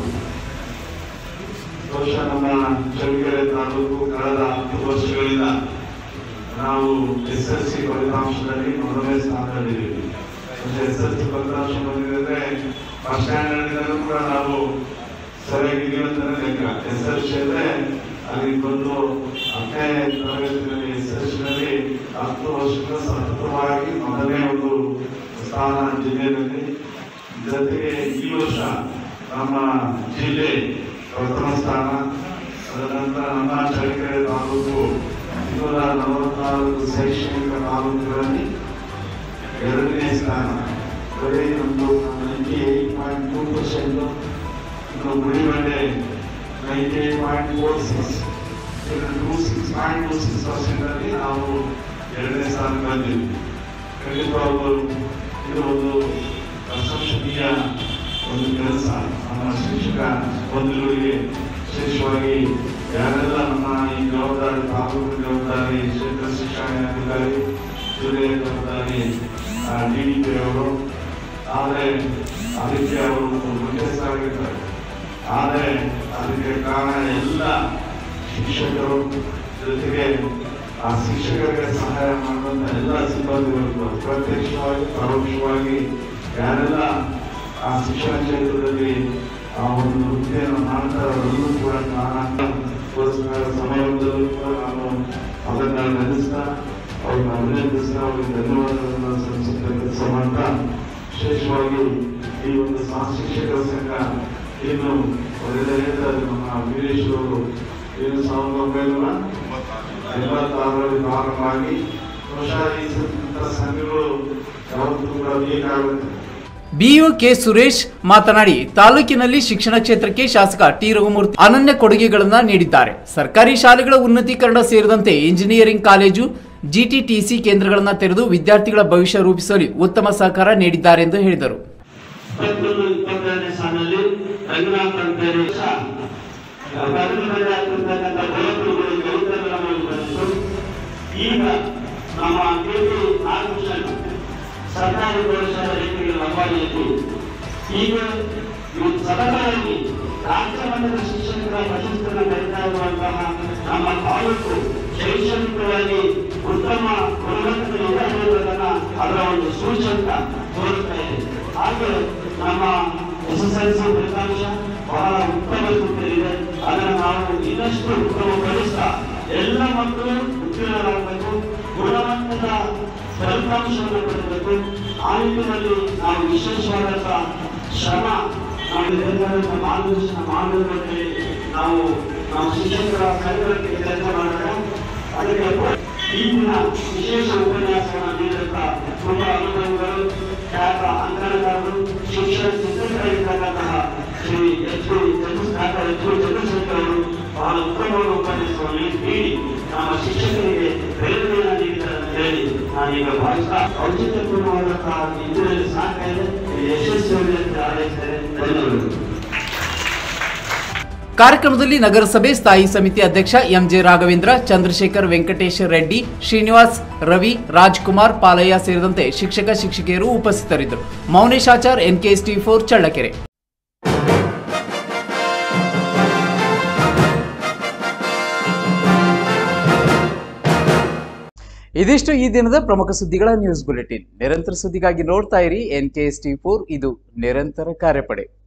ಬಹುಶಃ ನಮ್ಮ ಚಳ್ಳಕೆರೆ ತಾಲೂಕು ಕಳೆದ ಹತ್ತು ವರ್ಷಗಳಿಂದ ನಾವು ಎಸ್ ಎಲ್ ಸಿ ಫಲಿತಾಂಶದಲ್ಲಿ ಮೊದಲನೇ ಸ್ಥಾನದಲ್ಲಿದ್ದೀವಿ ಎಸ್ ಎಲ್ ಸಿ ಫಲಿತಾಂಶ ಬಂದಿದೆ ಫಸ್ಟ್ ಸ್ಟ್ಯಾಂಡರ್ಡ್ನಲ್ಲೂ ಕೂಡ ನಾವು ಸರಿಯಾಗಿದ್ದೀವಿ ಅಂತಾನೆ ಲೆಕ್ಕ ಎಸ್ ಎಲ್ ಸಿ ಅಂದ್ರೆ ಅಲ್ಲಿ ಬಂದು ಹತ್ತನೇ ತರಗತಿಯಲ್ಲಿ ಎಸ್ ಎಲ್ ಸಿನಲ್ಲಿ ಹತ್ತು ವರ್ಷಗಳ ಸತತವಾಗಿ ಮೊದಲನೇ ಒಂದು ಸ್ಥಾನ ಜಿಲ್ಲೆಯಲ್ಲಿ ಜೊತೆಗೆ ಈ ವರ್ಷ ನಮ್ಮ ಜಿಲ್ಲೆ ಪ್ರಥಮ ಸ್ಥಾನ ತದನಂತರ ನಮ್ಮ ಚಳ್ಳಕೆರೆ ತಾಲೂಕು ಇನ್ನೂರ ನಲವತ್ನಾಲ್ಕು ಶೈಕ್ಷಣಿಕ ತಾಲೂಕುಗಳಲ್ಲಿ ಎರಡನೇ ಸ್ಥಾನ ಬರೀ ಒಂದು ninety eight point two percent ಇನ್ನು Gudibande ninety eight point four six two six point two six ಪರ್ಸೆಂಟಲ್ಲಿ ನಾವು ಎರಡನೇ ಸ್ಥಾನಕ್ಕೆ ಬಂದಿದ್ವಿ ಖಂಡಿತವಾಗಲು ಇದು ಒಂದು ಪ್ರಶಂಸನೀಯ ಒಂದು ಕೆಲಸ ನಮ್ಮ ಶಿಕ್ಷಕ ಬಂಧುಗಳಿಗೆ ವಿಶೇಷವಾಗಿ ಯಾರೆಲ್ಲ ನಮ್ಮ ಈ ಜವಾಬ್ದಾರಿ ತಾಲೂಕು ಜವಾಬ್ದಾರಿ ಕ್ಷೇತ್ರ ಶಿಕ್ಷಣಾಧಿಕಾರಿ ಜಿಲ್ಲೆಯ ಜವಾಬ್ದಾರಿ ಡಿ ಡಿ ಪಿ ಅವರು ಆದರೆ ಅದಕ್ಕೆ ಅವರು ಮುಖ್ಯಸ್ಥರಾಗಿರ್ತಾರೆ ಆದರೆ ಅದಕ್ಕೆ ಕಾರಣ ಎಲ್ಲ ಶಿಕ್ಷಕರು ಜೊತೆಗೆ ಆ ಶಿಕ್ಷಕರಿಗೆ ಸಹಾಯ ಮಾಡುವಂತ ಎಲ್ಲ ಸಿಬ್ಬಂದಿಗಳು ಪ್ರತ್ಯಕ್ಷವಾಗಿ ಪರೋಕ್ಷವಾಗಿ ಯಾರೆಲ್ಲ ಆ ಶಿಕ್ಷಣ ಕ್ಷೇತ್ರದಲ್ಲಿ ಆ ಒಂದು ವೃತ್ತಿಯನ್ನು ಮಾಡ್ತಾರೆ ಅವರೆಲ್ಲರೂ ಕೂಡ ನಾನು ಪುರಸ್ಕಾರ ಸಮಾರಂಭದಲ್ಲೂ ಕೂಡ ನಾನು ಅದನ್ನ ನೆನೆಸ್ತಾ ಅವ್ರನ್ನ ಅಭಿನಂದಿಸ್ತಾ ಅವ್ರಿಗೆ ಧನ್ಯವಾದಗಳನ್ನು ಸಲ್ಲಿಸುತ್ತಾ ಕೆಲಸ ಮಾಡ್ತಾ ವಿಶೇಷವಾಗಿ ಈ ಒಂದು ಸಹ ಶಿಕ್ಷಕರ ಸಂಘ ಏನು ಅವರೆಲ್ಲ ಹೇಳ್ತಾರೆ ನಮ್ಮ ವೀರೇಶ್ ಅವರು ಏನು ಸಾವಿರದ ಒಂಬೈನೂರ ಎಂಬತ್ತಾರರಲ್ಲಿ ಪ್ರಾರಂಭ ಆಗಿ ಬಹುಶಃ ಈ ಸ- ಸಂಘಗಳು ಯಾವತ್ತೂ ಕೂಡ ಬೇಕಾಗುತ್ತೆ ಬಿಇಒ ಕೆ ಸುರೇಶ್ ಮಾತನಾಡಿ ತಾಲೂಕಿನಲ್ಲಿ ಶಿಕ್ಷಣ ಕ್ಷೇತ್ರಕ್ಕೆ ಶಾಸಕ ಟಿ ರಘುಮೂರ್ತಿ ಅನನ್ಯ ಕೊಡುಗೆಗಳನ್ನು ನೀಡಿದ್ದಾರೆ ಸರ್ಕಾರಿ ಶಾಲೆಗಳ ಉನ್ನತೀಕರಣ ಸೇರಿದಂತೆ ಇಂಜಿನಿಯರಿಂಗ್ ಕಾಲೇಜು ಜಿಟಿಟಿಸಿ ಕೇಂದ್ರಗಳನ್ನು ತೆರೆದು ವಿದ್ಯಾರ್ಥಿಗಳ ಭವಿಷ್ಯ ರೂಪಿಸಲು ಉತ್ತಮ ಸಹಕಾರ ನೀಡಿದ್ದಾರೆ ಎಂದು ಹೇಳಿದರು ಇಪ್ಪತ್ತೊಂದು ಇಪ್ಪತ್ತೆರಡನೇ ಸಾಲಿನಲ್ಲಿ ರಂಗನಾಥ್ ಅಂತೇಳಿ ಆಗಿರ್ತಕ್ಕಂಥ ಬೋಧಕರುಗಳು ಗಣಿತಗಳನ್ನು ಬಂದಿತ್ತು ಈಗ ನಮ್ಮ ಕೆಪಿ ನಾಗಭೂಷಣ್ ಸರ್ಕಾರಿ ಪ್ರೌಢಶಾಲಾ ರೀತಿಗೆ ಲಂಬಾಣಿಯಲ್ಲಿ ಈಗ ಇವತ್ತು ಸತತವಾಗಿ ರಾಜ್ಯ ಮಟ್ಟದ ಶಿಕ್ಷಕರ ಪ್ರಶಸ್ತಿಯನ್ನು ಪಡಿತಾ ಇರುವಂತಹ ನಮ್ಮ ತಾಲೂಕು ಶೈಕ್ಷಣಿಕವಾಗಿ ಉತ್ತಮ ಗುಣಮಟ್ಟದ ಇದೆ ಅನ್ನೋದನ್ನ ಅದರ ಒಂದು ಸೂಚಕ ತೋರಿಸ್ತಾ ಇದೆ ಹಾಗೆ ನಮ್ಮ ಎಸ್ ಎಸ್ ಎಲ್ ಸಿ ಫಲಿತಾಂಶ ಬಹಳ ಉತ್ತಮ ಸ್ಥಿತಿಯಲ್ಲಿದೆ ಅದನ್ನು ನಾವು ಇನ್ನಷ್ಟು ಉತ್ತಮಪಡಿಸ್ತಾ ಎಲ್ಲ ಮಕ್ಕಳು ಉತ್ತೀರ್ಣರಾಗಬೇಕು ಗುಣಮಟ್ಟದ ಫಲಿತಾಂಶವನ್ನು ಪಡೆಯಬೇಕು ಆ ನಿಟ್ಟಿನಲ್ಲಿ ನಾವು ವಿಶೇಷವಾದಂತಹ ಶ್ರಮ ನಾವು ನಿರಂತರವಾದ ಮಾರ್ಗದರ್ಶನ ಮಾಡಬೇಕು ಅಂತ ಹೇಳಿ ನಾವು ನಾವು ಶಿಕ್ಷಕರ ಸಂಘಕ್ಕೆ ಕೆಲಸ ಮಾಡೋಣ ಅದಕ್ಕೆ ಈ ದಿನ ವಿಶೇಷ ಉಪನ್ಯಾಸವನ್ನು ನೀಡಿದಂತ ತುಂಬಾ ಅನುಭವಗಳು ಖ್ಯಾತ ಅಂಕಣಕಾರರು ಶಿಕ್ಷಣ ಚಿಂತಕರಾಗಿರ್ತಕ್ಕಂತಹ Shri H D Chandrashekar H D Chandrashekar ಅವರು ಬಹಳ ಉತ್ತಮವಾದ ಉಪನ್ಯಾಸವನ್ನು ನೀಡಿ ನಮ್ಮ ಶಿಕ್ಷಕರಿಗೆ ಪ್ರೇರಣೆಯನ್ನು ನೀಡಿದ್ದಾರೆ ಅಂತ ಹೇಳಿ ನಾನೀಗ ಭಾವಿಸ್ತಾ ಔಚಿತ್ಯಪೂರ್ಣವಾದಂತಹ ಇದರಲ್ಲಿ ಸಾಧ್ಯ ಇದೆ ಇದು ಯಶಸ್ವಿ ಅಂತ ಹಾರೈಸ್ತೇನೆ ಧನ್ಯವಾದಗಳು ಕಾರ್ಯಕ್ರಮದಲ್ಲಿ ನಗರಸಭೆ ಸ್ಥಾಯಿ ಸಮಿತಿ ಅಧ್ಯಕ್ಷ ಎಂಜೆ ರಾಘವೇಂದ್ರ ಚಂದ್ರಶೇಖರ್ ವೆಂಕಟೇಶ ರೆಡ್ಡಿ ಶ್ರೀನಿವಾಸ್ ರವಿ ರಾಜ್ಕುಮಾರ್ ಪಾಲಯ್ಯ ಸೇರಿದಂತೆ ಶಿಕ್ಷಕ ಶಿಕ್ಷಕಿಯರು ಉಪಸ್ಥಿತರಿದ್ದರು ಮೌನೇಶಾಚಾರ್ ಎನ್ಕೆಎಸ್ಟಿ ಫೋರ್ ಚಳ್ಳಕೆರೆ ಇದಿಷ್ಟು ಈ ದಿನದ ಪ್ರಮುಖ ಸುದ್ದಿಗಳ ನ್ಯೂಸ್ ಬುಲೆಟಿನ್ ನಿರಂತರ ಸುದ್ದಿಗಾಗಿ ನೋಡ್ತಾ ಇರಿ N K S T four ಇದು ನಿರಂತರ ಕಾರ್ಯಪಡೆ